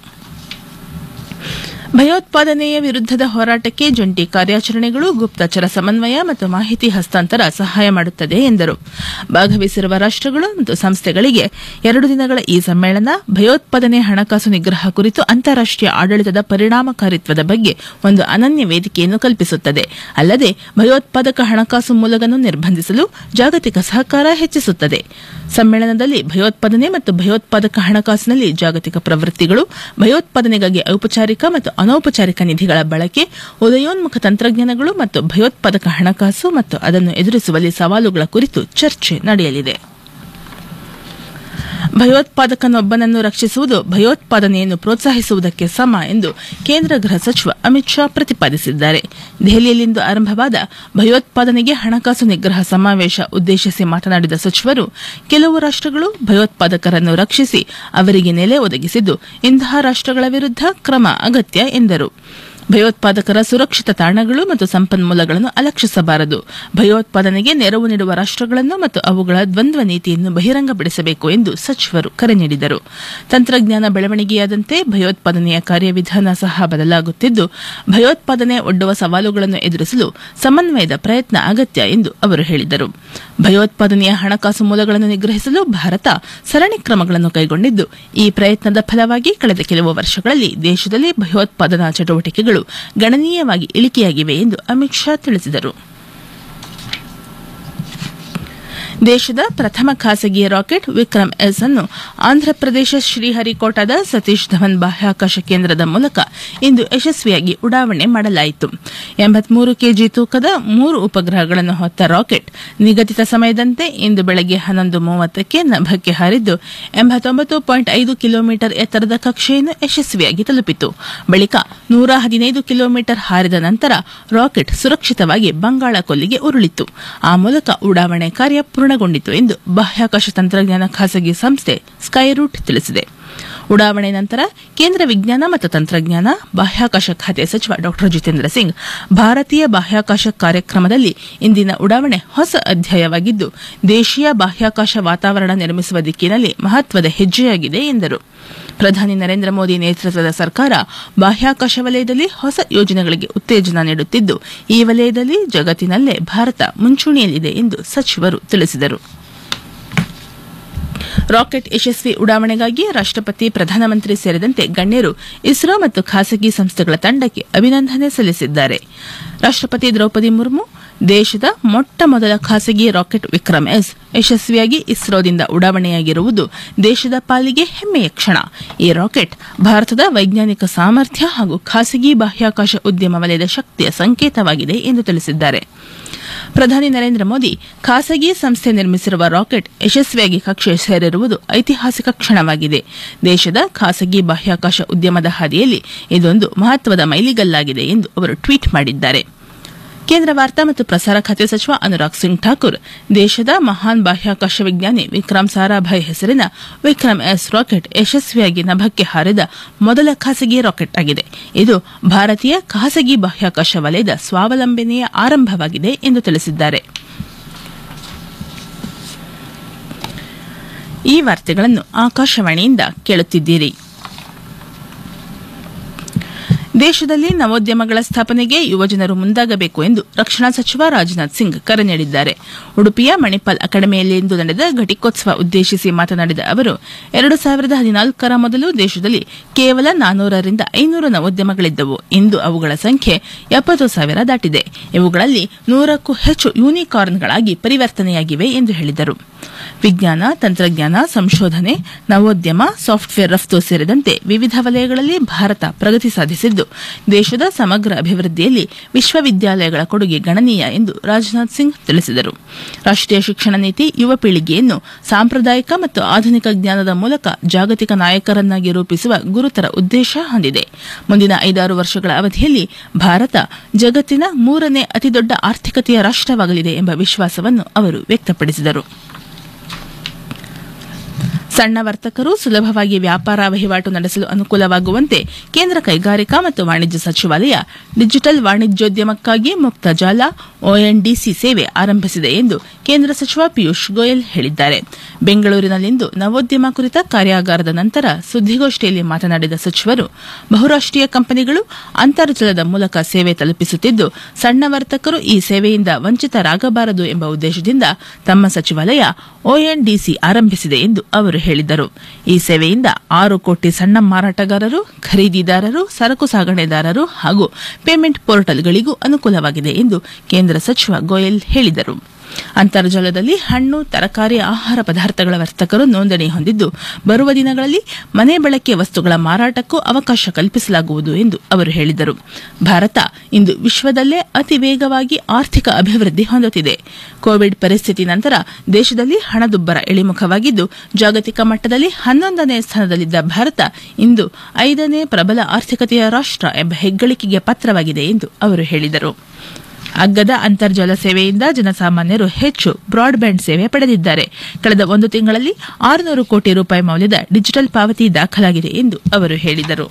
A: ಭಯೋತ್ಪಾದನೆಯ ವಿರುದ್ಧದ ಹೋರಾಟಕ್ಕೆ ಜಂಟಿ ಕಾರ್ಯಾಚರಣೆಗಳು ಗುಪ್ತಚರ ಸಮನ್ವಯ ಮತ್ತು ಮಾಹಿತಿ ಹಸ್ತಾಂತರ ಸಹಾಯ ಮಾಡುತ್ತದೆ ಎಂದರು ಭಾಗವಹಿಸಿರುವ ರಾಷ್ಟಗಳು ಮತ್ತು ಸಂಸ್ಥೆಗಳಿಗೆ ಎರಡು ದಿನಗಳ ಈ ಸಮ್ಮೇಳನ ಭಯೋತ್ಪಾದನೆ ಹಣಕಾಸು ನಿಗ್ರಹ ಕುರಿತು ಅಂತಾರಾಷ್ಟೀಯ ಆಡಳಿತದ ಪರಿಣಾಮಕಾರಿತ್ವದ ಬಗ್ಗೆ ಒಂದು ಅನನ್ಯ ವೇದಿಕೆಯನ್ನು ಕಲ್ಪಿಸುತ್ತದೆ ಅಲ್ಲದೆ ಭಯೋತ್ಪಾದಕ ಹಣಕಾಸು ಮೂಲಗಳನ್ನು ನಿರ್ಬಂಧಿಸಲು ಜಾಗತಿಕ ಸಹಕಾರ ಹೆಚ್ಚಿಸುತ್ತದೆ ಸಮ್ಮೇಳನದಲ್ಲಿ ಭಯೋತ್ಪಾದನೆ ಮತ್ತು ಭಯೋತ್ಪಾದಕ ಹಣಕಾಸಿನಲ್ಲಿ ಜಾಗತಿಕ ಪ್ರವೃತ್ತಿಗಳು ಭಯೋತ್ಪಾದನೆಗಾಗಿ ಔಪಚಾರಿಕ ಮತ್ತು ಅನೌಪಚಾರಿಕ ನಿಧಿಗಳ ಬಳಕೆ ಉದಯೋನ್ಮುಖ ತಂತ್ರಜ್ಞಾನಗಳು ಮತ್ತು ಭಯೋತ್ಪಾದಕ ಹಣಕಾಸು ಮತ್ತು ಅದನ್ನು ಎದುರಿಸುವಲ್ಲಿ ಸವಾಲುಗಳ ಕುರಿತು ಚರ್ಚೆ ನಡೆಯಲಿದೆ ಭಯೋತ್ಪಾದಕನೊಬ್ಬನನ್ನು ರಕ್ಷಿಸುವುದು ಭಯೋತ್ಪಾದನೆಯನ್ನು ಪ್ರೋತ್ಸಾಹಿಸುವುದಕ್ಕೆ ಸಮ ಎಂದು ಕೇಂದ್ರ ಗೃಹ ಸಚಿವ ಅಮಿತ್ ಶಾ ಪ್ರತಿಪಾದಿಸಿದ್ದಾರೆ ದೆಹಲಿಯಲ್ಲಿಂದು ಆರಂಭವಾದ ಭಯೋತ್ಪಾದನೆಗೆ ಹಣಕಾಸು ನಿಗ್ರಹ ಸಮಾವೇಶ ಉದ್ದೇಶಿಸಿ ಮಾತನಾಡಿದ ಸಚಿವರು ಕೆಲವು ರಾಷ್ಟಗಳು ಭಯೋತ್ಪಾದಕರನ್ನು ರಕ್ಷಿಸಿ ಅವರಿಗೆ ನೆಲೆ ಒದಗಿಸಿದ್ದು ಇಂತಹ ರಾಷ್ಟಗಳ ವಿರುದ್ಧ ಕ್ರಮ ಅಗತ್ಯ ಎಂದರು ಭಯೋತ್ಪಾದಕರ ಸುರಕ್ಷಿತ ತಾಣಗಳು ಮತ್ತು ಸಂಪನ್ಮೂಲಗಳನ್ನು ಅಲಕ್ಷಿಸಬಾರದು ಭಯೋತ್ಪಾದನೆಗೆ ನೆರವು ನೀಡುವ ರಾಷ್ಟಗಳನ್ನು ಮತ್ತು ಅವುಗಳ ದ್ವಂದ್ವ ನೀತಿಯನ್ನು ಬಹಿರಂಗಪಡಿಸಬೇಕು ಎಂದು ಸಚಿವರು ಕರೆ ನೀಡಿದರು ತಂತ್ರಜ್ಞಾನ ಬೆಳವಣಿಗೆಯಾದಂತೆ ಭಯೋತ್ಪಾದನೆಯ ಕಾರ್ಯವಿಧಾನ ಸಹ ಬದಲಾಗುತ್ತಿದ್ದು ಭಯೋತ್ಪಾದನೆ ಒಡ್ಡುವ ಸವಾಲುಗಳನ್ನು ಎದುರಿಸಲು ಸಮನ್ವಯದ ಪ್ರಯತ್ನ ಅಗತ್ಯ ಎಂದು ಅವರು ಹೇಳಿದರು ಭಯೋತ್ಪಾದನೆಯ ಹಣಕಾಸು ಮೂಲಗಳನ್ನು ನಿಗ್ರಹಿಸಲು ಭಾರತ ಸರಣಿ ಕ್ರಮಗಳನ್ನು ಕೈಗೊಂಡಿದ್ದು ಈ ಪ್ರಯತ್ನದ ಫಲವಾಗಿ ಕಳೆದ ಕೆಲವು ವರ್ಷಗಳಲ್ಲಿ ದೇಶದಲ್ಲಿ ಭಯೋತ್ಪಾದನಾ ಚಟುವಟಿಕೆಗಳು ಗಣನೀಯವಾಗಿ ಇಳಿಕೆಯಾಗಿವೆ ಎಂದು ಅಮಿತ್ ಶಾ ತಿಳಿಸಿದರು ದೇಶದ ಪ್ರಥಮ ಖಾಸಗಿ ರಾಕೆಟ್ ವಿಕ್ರಮ್ ಎಸ್ ಅನ್ನು ಆಂಧ್ರಪ್ರದೇಶ ಶ್ರೀಹರಿಕೋಟಾದ ಸತೀಶ್ ಧವನ್ ಬಾಹ್ಯಾಕಾಶ ಕೇಂದ್ರದ ಮೂಲಕ ಇಂದು ಯಶಸ್ವಿಯಾಗಿ ಉಡಾವಣೆ ಮಾಡಲಾಯಿತು ಎಂಬತ್ಮೂರು ಕೆಜಿ ತೂಕದ ಮೂರು ಉಪಗ್ರಹಗಳನ್ನು ಹೊತ್ತ ರಾಕೆಟ್ ನಿಗದಿತ ಸಮಯದಂತೆ ಇಂದು ಬೆಳಗ್ಗೆ ಹನ್ನೊಂದು ಮೂವತ್ತಕ್ಕೆ ನಭಕ್ಕೆ ಹಾರಿದ್ದು ಎಂಬತ್ತೊಂಬತ್ತು ಪಾಯಿಂಟ್ ಐದು ಕಿಲೋಮೀಟರ್ ಎತ್ತರದ ಕಕ್ಷೆಯನ್ನು ಯಶಸ್ವಿಯಾಗಿ ತಲುಪಿತು ಬಳಿಕ ನೂರ ಹದಿನೈದು ಕಿಲೋಮೀಟರ್ ಹಾರಿದ ನಂತರ ರಾಕೆಟ್ ಸುರಕ್ಷಿತವಾಗಿ ಬಂಗಾಳ ಕೊಲ್ಲಿಗೆ ಉರುಳಿತು ಆ ಮೂಲಕ ಉಡಾವಣೆ ಕಾರ್ಯ ಪೂರ್ಣಗೊಂಡಿತು ಎಂದು ಬಾಹ್ಯಾಕಾಶ ತಂತ್ರಜ್ಞಾನ ಖಾಸಗಿ ಸಂಸ್ಥೆ ಸ್ಕೈರೂಟ್ ತಿಳಿಸಿದೆ ಉಡಾವಣೆ ನಂತರ ಕೇಂದ್ರ ವಿಜ್ಞಾನ ಮತ್ತು ತಂತ್ರಜ್ಞಾನ ಬಾಹ್ಯಾಕಾಶ ಖಾತೆ ಸಚಿವ ಡಾ ಜಿತೇಂದ್ರ ಸಿಂಗ್ ಭಾರತೀಯ ಬಾಹ್ಯಾಕಾಶ ಕಾರ್ಯಕ್ರಮದಲ್ಲಿ ಇಂದಿನ ಉಡಾವಣೆ ಹೊಸ ಅಧ್ಯಾಯವಾಗಿದ್ದು ದೇಶೀಯ ಬಾಹ್ಯಾಕಾಶ ವಾತಾವರಣ ನಿರ್ಮಿಸುವ ದಿಕ್ಕಿನಲ್ಲಿ ಮಹತ್ವದ ಹೆಜ್ಜೆಯಾಗಿದೆ ಎಂದರು ಪ್ರಧಾನಿ ನರೇಂದ್ರ ಮೋದಿ ನೇತೃತ್ವದ ಸರ್ಕಾರ ಬಾಹ್ಯಾಕಾಶ ವಲಯದಲ್ಲಿ ಹೊಸ ಯೋಜನೆಗಳಿಗೆ ಉತ್ತೇಜನ ನೀಡುತ್ತಿದ್ದು ಈ ವಲಯದಲ್ಲಿ ಜಗತ್ತಿನಲ್ಲೇ ಭಾರತ ಮುಂಚೂಣಿಯಲ್ಲಿದೆ ಎಂದು ಸಚಿವರು ತಿಳಿಸಿದರು ರಾಕೆಟ್ ಯಶಸ್ವಿ ಉಡಾವಣೆಗಾಗಿ ರಾಷ್ಟಪತಿ ಪ್ರಧಾನಮಂತ್ರಿ ಸೇರಿದಂತೆ ಗಣ್ಯರು ಇಸ್ರೋ ಮತ್ತು ಖಾಸಗಿ ಸಂಸ್ಥೆಗಳ ತಂಡಕ್ಕೆ ಅಭಿನಂದನೆ ಸಲ್ಲಿಸಿದ್ದಾರೆ ರಾಷ್ಟಪತಿ ದ್ರೌಪದಿ ಮುರ್ಮು ದೇಶದ ಮೊಟ್ಟ ಮೊದಲ ಖಾಸಗಿ ರಾಕೆಟ್ ವಿಕ್ರಮ್ ಎಸ್ ಯಶಸ್ವಿಯಾಗಿ ಇಸ್ರೋದಿಂದ ಉಡಾವಣೆಯಾಗಿರುವುದು ದೇಶದ ಪಾಲಿಗೆ ಹೆಮ್ಮೆಯ ಕ್ಷಣ ಈ ರಾಕೆಟ್ ಭಾರತದ ವೈಜ್ಞಾನಿಕ ಸಾಮರ್ಥ್ಯ ಹಾಗೂ ಖಾಸಗಿ ಬಾಹ್ಯಾಕಾಶ ಉದ್ಯಮ ವಲಯದ ಶಕ್ತಿಯ ಸಂಕೇತವಾಗಿದೆ ಎಂದು ತಿಳಿಸಿದ್ದಾರೆ ಪ್ರಧಾನಿ ನರೇಂದ್ರ ಮೋದಿ ಖಾಸಗಿ ಸಂಸ್ಥೆ ನಿರ್ಮಿಸಿರುವ ರಾಕೆಟ್ ಯಶಸ್ವಿಯಾಗಿ ಕಕ್ಷೆ ಸೇರಿರುವುದು ಐತಿಹಾಸಿಕ ಕ್ಷಣವಾಗಿದೆ ದೇಶದ ಖಾಸಗಿ ಬಾಹ್ಯಾಕಾಶ ಉದ್ಯಮದ ಹಾದಿಯಲ್ಲಿ ಇದೊಂದು ಮಹತ್ವದ ಮೈಲಿಗಲ್ಲಾಗಿದೆ ಎಂದು ಅವರು ಟ್ವೀಟ್ ಮಾಡಿದ್ದಾರೆ ಕೇಂದ್ರ ವಾರ್ತಾ ಮತ್ತು ಪ್ರಸಾರ ಖಾತೆ ಸಚಿವ ಅನುರಾಗ್ ಸಿಂಗ್ ಠಾಕೂರ್ ದೇಶದ ಮಹಾನ್ ಬಾಹ್ಯಾಕಾಶ ವಿಜ್ಞಾನಿ ವಿಕ್ರಮ್ ಸಾರಾಭಾಯ್ ಹೆಸರಿನ ವಿಕ್ರಮ್ ಎಸ್ ರಾಕೆಟ್ ಯಶಸ್ವಿಯಾಗಿ ನಭಕ್ಕೆ ಹಾರಿದ ಮೊದಲ ಖಾಸಗಿ ರಾಕೆಟ್ ಆಗಿದೆ ಇದು ಭಾರತೀಯ ಖಾಸಗಿ ಬಾಹ್ಯಾಕಾಶ ವಲಯದ ಸ್ವಾವಲಂಬನೆಯ ಆರಂಭವಾಗಿದೆ ಎಂದು ತಿಳಿಸಿದ್ದಾರೆ ಈ ವಾರ್ತೆಗಳನ್ನು ಆಕಾಶವಾಣಿಯಿಂದ ಕೇಳುತ್ತಿದ್ದೀರಿ ದೇಶದಲ್ಲಿ ನವೋದ್ಯಮಗಳ ಸ್ಥಾಪನೆಗೆ ಯುವಜನರು ಮುಂದಾಗಬೇಕು ಎಂದು ರಕ್ಷಣಾ ಸಚಿವ ರಾಜನಾಥ್ ಸಿಂಗ್ ಕರೆ ನೀಡಿದ್ದಾರೆ ಉಡುಪಿಯ ಮಣಿಪಾಲ್ ಅಕಾಡೆಮಿಯಲ್ಲಿಂದು ನಡೆದ ಘಟಿಕೋತ್ಸವ ಉದ್ದೇಶಿಸಿ ಮಾತನಾಡಿದ ಅವರು ಎರಡು ಸಾವಿರದ ಹದಿನಾಲ್ಕರ ಮೊದಲು ದೇಶದಲ್ಲಿ ಕೇವಲ ನಾನೂರರಿಂದ ಐನೂರು ನವೋದ್ಯಮಗಳಿದ್ದವು ಇಂದು ಅವುಗಳ ಸಂಖ್ಯೆ ಎಪ್ಪತ್ತು ಸಾವಿರ ದಾಟಿದೆ ಇವುಗಳಲ್ಲಿ ನೂರಕ್ಕೂ ಹೆಚ್ಚು ಯೂನಿಕಾರ್ನ್ಗಳಾಗಿ ಪರಿವರ್ತನೆಯಾಗಿವೆ ಎಂದು ಹೇಳಿದರು ವಿಜ್ಞಾನ ತಂತ್ರಜ್ಞಾನ ಸಂಶೋಧನೆ ನವೋದ್ಯಮ ಸಾಫ್ಟ್ವೇರ್ ರಫ್ತು ಸೇರಿದಂತೆ ವಿವಿಧ ವಲಯಗಳಲ್ಲಿ ಭಾರತ ಪ್ರಗತಿ ಸಾಧಿಸಿದ್ದು ದೇಶದ ಸಮಗ್ರ ಅಭಿವೃದ್ಧಿಯಲ್ಲಿ ವಿಶ್ವವಿದ್ಯಾಲಯಗಳ ಕೊಡುಗೆ ಗಣನೀಯ ಎಂದು ರಾಜನಾಥ್ ಸಿಂಗ್ ತಿಳಿಸಿದರು ರಾಷ್ಟೀಯ ಶಿಕ್ಷಣ ನೀತಿ ಯುವ ಪೀಳಿಗೆಯನ್ನು ಸಾಂಪ್ರದಾಯಿಕ ಮತ್ತು ಆಧುನಿಕ ಜ್ಞಾನದ ಮೂಲಕ ಜಾಗತಿಕ ನಾಯಕರನ್ನಾಗಿ ರೂಪಿಸುವ ಗುರುತರ ಉದ್ದೇಶ ಹೊಂದಿದೆ ಮುಂದಿನ ಐದಾರು ವರ್ಷಗಳ ಅವಧಿಯಲ್ಲಿ ಭಾರತ ಜಗತ್ತಿನ ಮೂರನೇ ಅತಿದೊಡ್ಡ ಆರ್ಥಿಕತೆಯ ರಾಷ್ಟವಾಗಲಿದೆ ಎಂಬ ವಿಶ್ವಾಸವನ್ನು ಅವರು ವ್ಯಕ್ತಪಡಿಸಿದರು ಸಣ್ಣ ವರ್ತಕರು ಸುಲಭವಾಗಿ ವ್ಯಾಪಾರ ವಹಿವಾಟು ನಡೆಸಲು ಅನುಕೂಲವಾಗುವಂತೆ ಕೇಂದ್ರ ಕೈಗಾರಿಕಾ ಮತ್ತು ವಾಣಿಜ್ಯ ಸಚಿವಾಲಯ ಡಿಜಿಟಲ್ ವಾಣಿಜ್ಯೋದ್ಯಮಕ್ಕಾಗಿ ಮುಕ್ತ ಜಾಲ ಒಎನ್ಡಿಸಿ ಸೇವೆ ಆರಂಭಿಸಿದೆ ಎಂದು ಕೇಂದ್ರ ಸಚಿವ ಪಿಯೂಷ್ ಗೋಯಲ್ ಹೇಳಿದ್ದಾರೆ ಬೆಂಗಳೂರಿನಲ್ಲಿಂದು ನವೋದ್ಯಮ ಕುರಿತ ಕಾರ್ಯಾಗಾರದ ನಂತರ ಸುದ್ದಿಗೋಷ್ಠಿಯಲ್ಲಿ ಮಾತನಾಡಿದ ಸಚಿವರು ಬಹುರಾಷ್ಟೀಯ ಕಂಪನಿಗಳು ಅಂತರ್ಜಾಲದ ಮೂಲಕ ಸೇವೆ ತಲುಪಿಸುತ್ತಿದ್ದು ಸಣ್ಣ ವರ್ತಕರು ಈ ಸೇವೆಯಿಂದ ವಂಚಿತರಾಗಬಾರದು ಎಂಬ ಉದ್ದೇಶದಿಂದ ತಮ್ಮ ಸಚಿವಾಲಯ ಒಎನ್ಡಿಸಿ ಆರಂಭಿಸಿದೆ ಎಂದು ಅವರು ಹೇಳಿದರು ಈ ಸೇವೆಯಿಂದ ಆರು ಕೋಟಿ ಸಣ್ಣ ಮಾರಾಟಗಾರರು ಖರೀದಿದಾರರು ಸರಕು ಸಾಗಣೆದಾರರು ಹಾಗೂ ಪೇಮೆಂಟ್ ಪೋರ್ಟಲ್ಗಳಿಗೂ ಅನುಕೂಲವಾಗಿದೆ ಎಂದು ಕೇಂದ್ರ ಸಚಿವ ಗೋಯಲ್ ಹೇಳಿದರು ಅಂತರ್ಜಾಲದಲ್ಲಿ ಹಣ್ಣು ತರಕಾರಿ ಆಹಾರ ಪದಾರ್ಥಗಳ ವರ್ತಕರು ನೋಂದಣಿ ಹೊಂದಿದ್ದು ಬರುವ ದಿನಗಳಲ್ಲಿ ಮನೆ ಬಳಕೆ ವಸ್ತುಗಳ ಮಾರಾಟಕ್ಕೂ ಅವಕಾಶ ಕಲ್ಪಿಸಲಾಗುವುದು ಎಂದು ಅವರು ಹೇಳಿದರು ಭಾರತ ಇಂದು ವಿಶ್ವದಲ್ಲೇ ಅತಿ ವೇಗವಾಗಿ ಆರ್ಥಿಕ ಅಭಿವೃದ್ಧಿ ಹೊಂದುತ್ತಿದೆ ಕೋವಿಡ್ ಪರಿಸ್ಥಿತಿ ನಂತರ ದೇಶದಲ್ಲಿ ಹಣದುಬ್ಬರ ಇಳಿಮುಖವಾಗಿದ್ದು ಜಾಗತಿಕ ಮಟ್ಟದಲ್ಲಿ ಹನ್ನೊಂದನೇ ಸ್ಥಾನದಲ್ಲಿದ್ದ ಭಾರತ ಇಂದು ಐದನೇ ಪ್ರಬಲ ಆರ್ಥಿಕತೆಯ ರಾಷ್ಟ ಎಂಬ ಹೆಗ್ಗಳಿಕೆಗೆ ಪಾತ್ರವಾಗಿದೆ ಎಂದು ಅವರು ಹೇಳಿದರು ಅಗ್ಗದ ಅಂತರ್ಜಾಲ ಸೇವೆಯಿಂದ ಜನಸಾಮಾನ್ಯರು ಹೆಚ್ಚು ಬ್ರಾಡ್ಬ್ಯಾಂಡ್ ಸೇವೆ ಪಡೆದಿದ್ದಾರೆ ಕಳೆದ ಒಂದು ತಿಂಗಳಲ್ಲಿ ಆರುನೂರು ಕೋಟಿ ರೂಪಾಯಿ ಮೌಲ್ಯದ ಡಿಜಿಟಲ್ ಪಾವತಿ ದಾಖಲಾಗಿದೆ ಎಂದು ಅವರು ಹೇಳಿದರು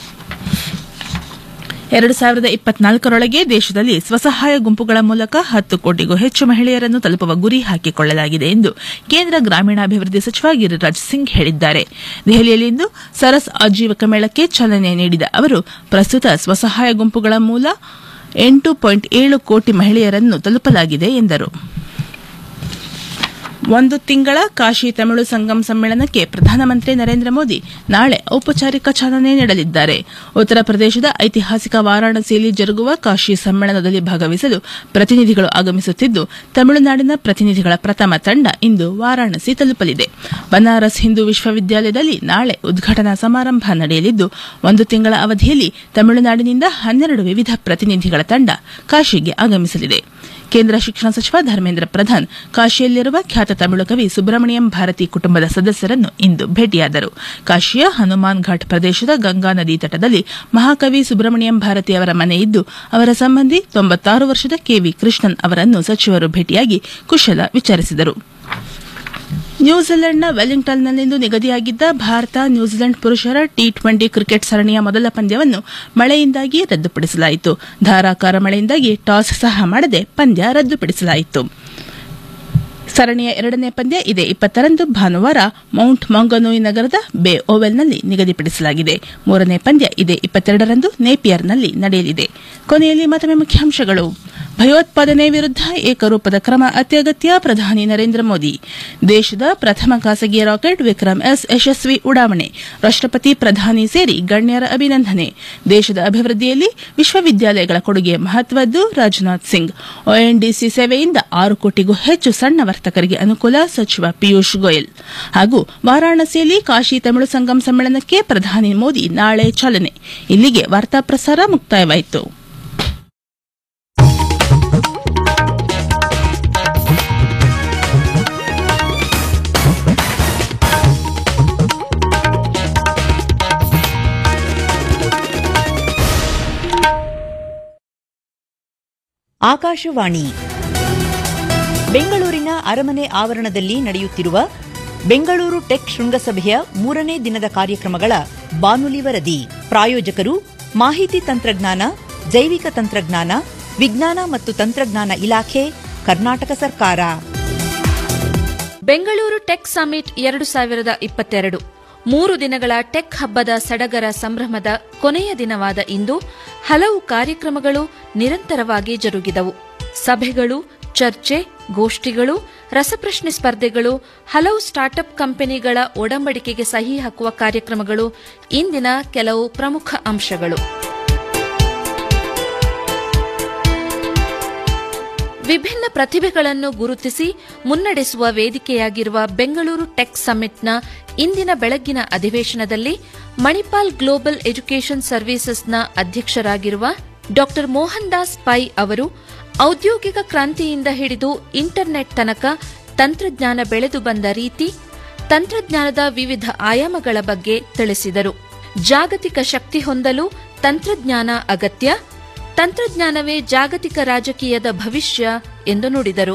A: ಎರಡು ಸಾವಿರದ ಇಪ್ಪತ್ನಾಲ್ಕರೊಳಗೆ ದೇಶದಲ್ಲಿ ಸ್ವಸಹಾಯ ಗುಂಪುಗಳ ಮೂಲಕ ಹತ್ತು ಕೋಟಿಗೂ ಹೆಚ್ಚು ಮಹಿಳೆಯರನ್ನು ತಲುಪುವ ಗುರಿ ಹಾಕಿಕೊಳ್ಳಲಾಗಿದೆ ಎಂದು ಕೇಂದ್ರ ಗ್ರಾಮೀಣಾಭಿವೃದ್ಧಿ ಸಚಿವ ಗಿರಿರಾಜ್ ಸಿಂಗ್ ಹೇಳಿದ್ದಾರೆ ದೆಹಲಿಯಲ್ಲಿಂದು ಸರಸ್ ಆಜೀವಕ ಮೇಳಕ್ಕೆ ಚಾಲನೆ ನೀಡಿದ ಅವರು ಪ್ರಸ್ತುತ ಸ್ವಸಹಾಯ ಗುಂಪುಗಳ ಮೂಲ ಎಂಟು ಪಾಯಿಂಟ್ ಏಳು ಕೋಟಿ ಮಹಿಳೆಯರನ್ನು ತಲುಪಲಾಗಿದೆ ಎಂದರು ಒಂದು ತಿಂಗಳ ಕಾಶಿ ತಮಿಳು ಸಂಗಮ್ ಸಮ್ಮೇಳನಕ್ಕೆ ಪ್ರಧಾನಮಂತ್ರಿ ನರೇಂದ್ರ ಮೋದಿ ನಾಳೆ ಔಪಚಾರಿಕ ಚಾಲನೆ ನೀಡಲಿದ್ದಾರೆ ಉತ್ತರ ಪ್ರದೇಶದ ಐತಿಹಾಸಿಕ ವಾರಾಣಸಿಯಲ್ಲಿ ಜರುಗುವ ಕಾಶಿ ಸಮ್ಮೇಳನದಲ್ಲಿ ಭಾಗವಹಿಸಲು ಪ್ರತಿನಿಧಿಗಳು ಆಗಮಿಸುತ್ತಿದ್ದು ತಮಿಳುನಾಡಿನ ಪ್ರತಿನಿಧಿಗಳ ಪ್ರಥಮ ತಂಡ ಇಂದು ವಾರಾಣಸಿ ತಲುಪಲಿದೆ ಬನಾರಸ್ ಹಿಂದೂ ವಿಶ್ವವಿದ್ಯಾಲಯದಲ್ಲಿ ನಾಳೆ ಉದ್ಘಾಟನಾ ಸಮಾರಂಭ ನಡೆಯಲಿದ್ದು ಒಂದು ತಿಂಗಳ ಅವಧಿಯಲ್ಲಿ ತಮಿಳುನಾಡಿನಿಂದ ಹನ್ನೆರಡು ವಿವಿಧ ಪ್ರತಿನಿಧಿಗಳ ತಂಡ ಕಾಶಿಗೆ ಆಗಮಿಸಲಿದೆ ಕೇಂದ್ರ ಶಿಕ್ಷಣ ಸಚಿವ ಧರ್ಮೇಂದ್ರ ಪ್ರಧಾನ್ ಕಾಶಿಯಲ್ಲಿರುವ ಖ್ಯಾತ ತಮಿಳು ಕವಿ ಸುಬ್ರಹ್ಮಣ್ಯಂ ಭಾರತಿ ಕುಟುಂಬದ ಸದಸ್ಯರನ್ನು ಇಂದು ಭೇಟಿಯಾದರು ಕಾಶಿಯ ಹನುಮಾನ್ ಘಾಟ್ ಪ್ರದೇಶದ ಗಂಗಾ ನದಿ ತಟದಲ್ಲಿ ಮಹಾಕವಿ ಸುಬ್ರಹ್ಮಣ್ಯಂ ಭಾರತಿ ಅವರ ಮನೆ ಇದ್ದು ಅವರ ಸಂಬಂಧಿ ತೊಂಬತ್ತಾರು ವರ್ಷದ ಕೆವಿ ಕೃಷ್ಣನ್ ಅವರನ್ನು ಸಚಿವರು ಭೇಟಿಯಾಗಿ ಕುಶಲ ವಿಚಾರಿಸಿದರು ನ್ಯೂಜಿಲೆಂಡ್ನ ವೆಲ್ಲಿಂಗ್ಟನ್ನಲ್ಲಿಂದು ನಿಗದಿಯಾಗಿದ್ದ ಭಾರತ ನ್ಯೂಜಿಲೆಂಡ್ ಪುರುಷರ ಟಿ ಟ್ವೆಂಟಿ ಕ್ರಿಕೆಟ್ ಸರಣಿಯ ಮೊದಲ ಪಂದ್ಯವನ್ನು ಮಳೆಯಿಂದಾಗಿ ರದ್ದುಪಡಿಸಲಾಯಿತು ಧಾರಾಕಾರ ಮಳೆಯಿಂದಾಗಿ ಟಾಸ್ ಸಹ ಮಾಡದೆ ಪಂದ್ಯ ರದ್ದುಪಡಿಸಲಾಯಿತು ಸರಣಿಯ ಎರಡನೇ ಪಂದ್ಯ ಇದೇ ಇಪ್ಪತ್ತರಂದು ಭಾನುವಾರ ಮೌಂಟ್ ಮಾಂಗನೋಯ್ ನಗರದ ಬೇ ಓವೆಲ್ನಲ್ಲಿ ನಿಗದಿಪಡಿಸಲಾಗಿದೆ ಮೂರನೇ ಪಂದ್ಯ ಇದೇ ಇಪ್ಪತ್ತೆರಡರಂದು ನೇಪಿಯರ್ನಲ್ಲಿ ನಡೆಯಲಿದೆ ಕೊನೆಯಲ್ಲಿ ಮತ್ತೊಮ್ಮೆ ಮುಖ್ಯಾಂಶಗಳು ಭಯೋತ್ಪಾದನೆ ವಿರುದ್ಧ ಏಕರೂಪದ ಕ್ರಮ ಅತ್ಯಗತ್ಯ ಪ್ರಧಾನಿ ನರೇಂದ್ರ ಮೋದಿ ದೇಶದ ಪ್ರಥಮ ಖಾಸಗಿ ರಾಕೆಟ್ ವಿಕ್ರಮ್ ಎಸ್ ಯಶಸ್ವಿ ಉಡಾವಣೆ ರಾಷ್ಟಪತಿ ಪ್ರಧಾನಿ ಸೇರಿ ಗಣ್ಯರ ಅಭಿನಂದನೆ ದೇಶದ ಅಭಿವೃದ್ಧಿಯಲ್ಲಿ ವಿಶ್ವವಿದ್ಯಾಲಯಗಳ ಕೊಡುಗೆ ಮಹತ್ವದ್ದು ರಾಜನಾಥ್ ಸಿಂಗ್ ಒಎನ್ಡಿಸಿ ಸೇವೆಯಿಂದ ಆರು ಕೋಟಿಗೂ ಹೆಚ್ಚು ಸಣ್ಣ ವರ್ತಕರಿಗೆ ಅನುಕೂಲ ಸಚಿವ ಪಿಯೂಷ್ ಗೋಯಲ್ ಹಾಗೂ ವಾರಾಣಸಿಯಲ್ಲಿ ಕಾಶಿ ತಮಿಳು ಸಂಗಮ್ ಸಮ್ಮೇಳನಕ್ಕೆ ಪ್ರಧಾನಿ ಮೋದಿ ನಾಳೆ ಚಾಲನೆ ಇಲ್ಲಿಗೆ ವಾರ್ತಾ ಪ್ರಸಾರ ಮುಕ್ತಾಯವಾಯಿತು
G: ಆಕಾಶವಾಣಿ ಬೆಂಗಳೂರಿನ ಅರಮನೆ ಆವರಣದಲ್ಲಿ ನಡೆಯುತ್ತಿರುವ ಬೆಂಗಳೂರು ಟೆಕ್ ಶೃಂಗಸಭೆಯ ಮೂರನೇ ದಿನದ ಕಾರ್ಯಕ್ರಮಗಳ ಬಾನುಲಿ ವರದಿ ಪ್ರಾಯೋಜಕರು ಮಾಹಿತಿ ತಂತ್ರಜ್ಞಾನ ಜೈವಿಕ ತಂತ್ರಜ್ಞಾನ ವಿಜ್ಞಾನ ಮತ್ತು ತಂತ್ರಜ್ಞಾನ ಇಲಾಖೆ ಕರ್ನಾಟಕ ಸರ್ಕಾರ
R: ಬೆಂಗಳೂರು ಟೆಕ್ ಸಮಿಟ್ ಎರಡು ಸಾವಿರದ ಇಪ್ಪತ್ತೆರಡು ಮೂರು ದಿನಗಳ ಟೆಕ್ ಹಬ್ಬದ ಸಡಗರ ಸಂಭ್ರಮದ ಕೊನೆಯ ದಿನವಾದ ಇಂದು ಹಲವು ಕಾರ್ಯಕ್ರಮಗಳು ನಿರಂತರವಾಗಿ ಜರುಗಿದವು ಸಭೆಗಳು ಚರ್ಚೆ ಗೋಷ್ಠಿಗಳು ರಸಪ್ರಶ್ನೆ ಸ್ಪರ್ಧೆಗಳು ಹಲವು ಸ್ಟಾರ್ಟ್ಅಪ್ ಕಂಪನಿಗಳ ಒಡಂಬಡಿಕೆಗೆ ಸಹಿ ಹಾಕುವ ಕಾರ್ಯಕ್ರಮಗಳು ಇಂದಿನ ಕೆಲವು ಪ್ರಮುಖ ಅಂಶಗಳು ವಿಭಿನ್ನ ಪ್ರತಿಭೆಗಳನ್ನು ಗುರುತಿಸಿ ಮುನ್ನಡೆಸುವ ವೇದಿಕೆಯಾಗಿರುವ ಬೆಂಗಳೂರು ಟೆಕ್ ಸಮ್ಮಿಟ್ನ ಇಂದಿನ ಬೆಳಗ್ಗಿನ ಅಧಿವೇಶನದಲ್ಲಿ ಮಣಿಪಾಲ್ ಗ್ಲೋಬಲ್ ಎಜುಕೇಷನ್ ಸರ್ವೀಸಸ್ನ ಅಧ್ಯಕ್ಷರಾಗಿರುವ ಡಾ ಮೋಹನ್ ದಾಸ್ ಪೈ ಅವರು ಔದ್ಯೋಗಿಕ ಕ್ರಾಂತಿಯಿಂದ ಹಿಡಿದು ಇಂಟರ್ನೆಟ್ ತನಕ ತಂತ್ರಜ್ಞಾನ ಬೆಳೆದು ಬಂದ ರೀತಿ ತಂತ್ರಜ್ಞಾನದ ವಿವಿಧ ಆಯಾಮಗಳ ಬಗ್ಗೆ ತಿಳಿಸಿದರು ಜಾಗತಿಕ ಶಕ್ತಿ ಹೊಂದಲು ತಂತ್ರಜ್ಞಾನ ಅಗತ್ಯ ತಂತ್ರಜ್ಞಾನವೇ ಜಾಗತಿಕ ರಾಜಕೀಯದ ಭವಿಷ್ಯ ಎಂದು ನುಡಿದರು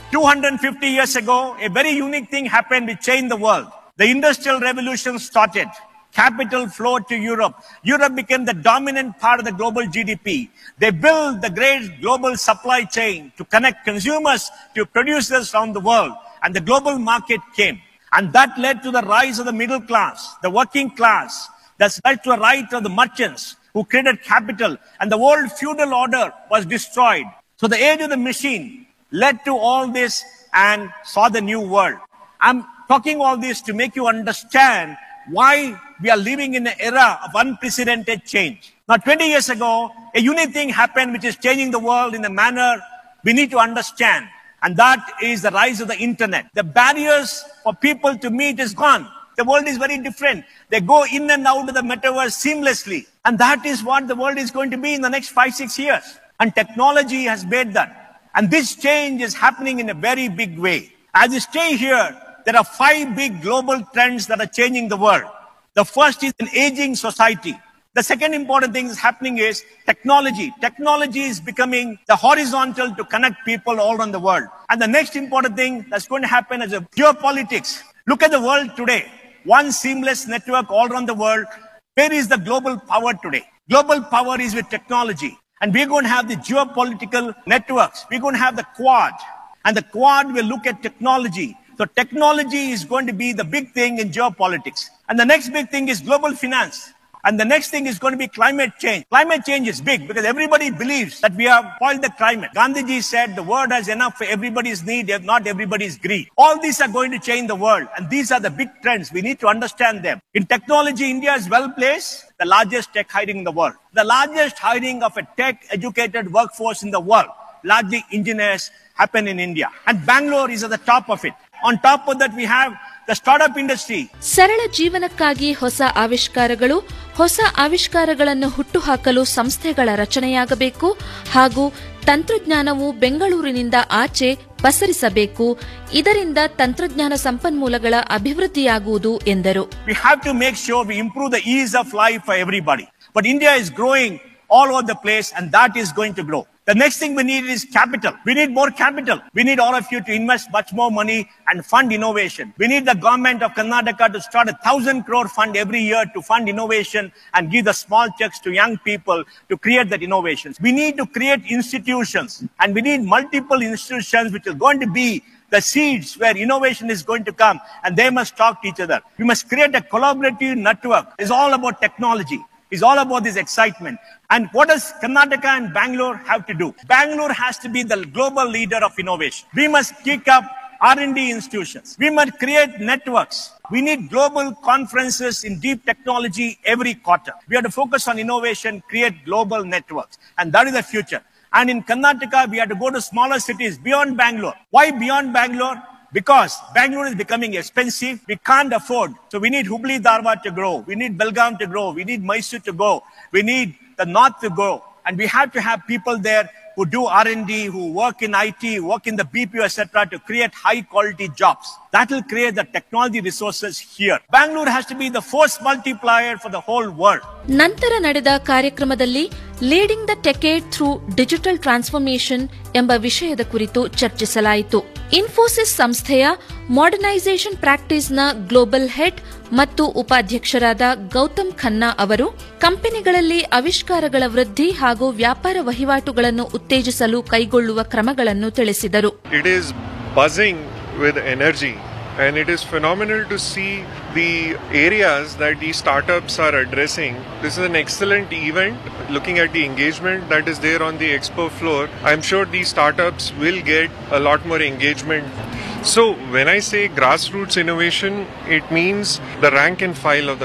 S: 250 years ago, a very unique thing happened which changed the world. The Industrial Revolution started. Capital flowed to Europe. Europe became the dominant part of the global GDP. They built the great global supply chain to connect consumers to producers around the world. And the global market came. And that led to the rise of the middle class, the working class. That's led to a rise of the merchants who created capital. And the old feudal order was destroyed. So the age of the machine led to all this and saw the new world. I'm talking all this to make you understand why we are living in an era of unprecedented change. Now, 20 years ago, a unique thing happened which is changing the world in a manner we need to understand. And that is the rise of the internet. The barriers for people to meet is gone. The world is very different. They go in and out of the metaverse seamlessly. And that is what the world is going to be in the next five, six years. And technology has made that. And this change is happening in a very big way. As you stay here, there are five big global trends that are changing the world. The first is an aging society. The second important thing is happening is technology. Technology is becoming the horizontal to connect people all around the world. And the next important thing that's going to happen is a geopolitics. Look at the world today. One seamless network all around the world. Where is the global power today? Global power is with technology. And we're going to have the geopolitical networks. We're going to have the Quad. And the Quad will look at technology. So technology is going to be the big thing in geopolitics. And the next big thing is global finance. And the next thing is going to be climate change. Climate change is big because everybody believes that we have spoiled the climate. Gandhiji said the world has enough for everybody's need, if not everybody's greed. All these are going to change the world. And these are the big trends. We need to understand them. In technology, India is well placed, the largest tech hiring in the world. The largest hiring of a tech educated workforce in the world, largely engineers, happen in India. And Bangalore is at the top of it. On top of that, we have the startup industry.
R: ಸರಳ ಜೀವನಕ್ಕಾಗಿ ಹೊಸ ಆವಿಷ್ಕಾರಗಳು ಹೊಸ ಆವಿಷ್ಕಾರಗಳನ್ನು ಹುಟ್ಟುಹಾಕಲು ಸಂಸ್ಥೆಗಳ ರಚನೆಯಾಗಬೇಕು ಹಾಗೂ ತಂತ್ರಜ್ಞಾನವು ಬೆಂಗಳೂರಿನಿಂದ ಆಚೆ ಪಸರಿಸಬೇಕು ಇದರಿಂದ ತಂತ್ರಜ್ಞಾನ ಸಂಪನ್ಮೂಲಗಳ ಅಭಿವೃದ್ಧಿಯಾಗುವುದು ಎಂದರು
S: We have to make sure we improve the ease of life for everybody. But India is growing all over the place and that is going to grow. The next thing we need is capital. We need more capital. We need all of you to invest much more money and fund innovation. We need the government of Karnataka to start a thousand crore fund every year to fund innovation and give the small checks to young people to create that innovations. We need to create institutions and we need multiple institutions which are going to be the seeds where innovation is going to come and they must talk to each other. We must create a collaborative network. It's all about technology. It's all about this excitement. And what does Karnataka and Bangalore have to do? Bangalore has to be the global leader of innovation. We must kick up R&D institutions. We must create networks. We need global conferences in deep technology every quarter. We have to focus on innovation, create global networks. And that is the future. And in Karnataka, we have to go to smaller cities beyond Bangalore. Why beyond Bangalore? Because Bangalore is becoming expensive. We can't afford. So we need Hubli Dharwad to grow. We need Belgaum to grow. We need Mysore to go. We need the north to grow. And we have to have people there who do R&D, who work in IT, work in the BPO, etc., to create high quality jobs. That will create the technology resources here. Bangalore has to be the force multiplier for the whole world.
R: ನಂತರ ನಡೆದ ಕಾರ್ಯಕ್ರಮದಲ್ಲಿ leading the decade through digital transformation ಎಂಬ ವಿಷಯದ ಕುರಿತು ಚರ್ಚಿಸಲಾಯಿತು ಇನ್ಫೋಸಿಸ್ ಸಂಸ್ಥೆಯ modernisation ಪ್ರಾಕ್ಟೀಸ್ನ global head ಮತ್ತು ಉಪಾಧ್ಯಕ್ಷರಾದ ಗೌತಮ್ ಖನ್ನಾ ಅವರು ಕಂಪನಿಗಳಲ್ಲಿ ಆವಿಷ್ಕಾರಗಳ ವೃದ್ಧಿ ಹಾಗೂ ವ್ಯಾಪಾರ ವಹಿವಾಟುಗಳನ್ನು ಉತ್ತೇಜಿಸಲು ಕೈಗೊಳ್ಳುವ ಕ್ರಮಗಳನ್ನು ತಿಳಿಸಿದರು
T: It is buzzing with energy and it is phenomenal to see the areas that these startups are addressing. This is an excellent event. Looking at the engagement that is there on the expo floor, I'm sure these startups will get a lot more engagement. So when I say grassroots innovation, it means the rank and file of the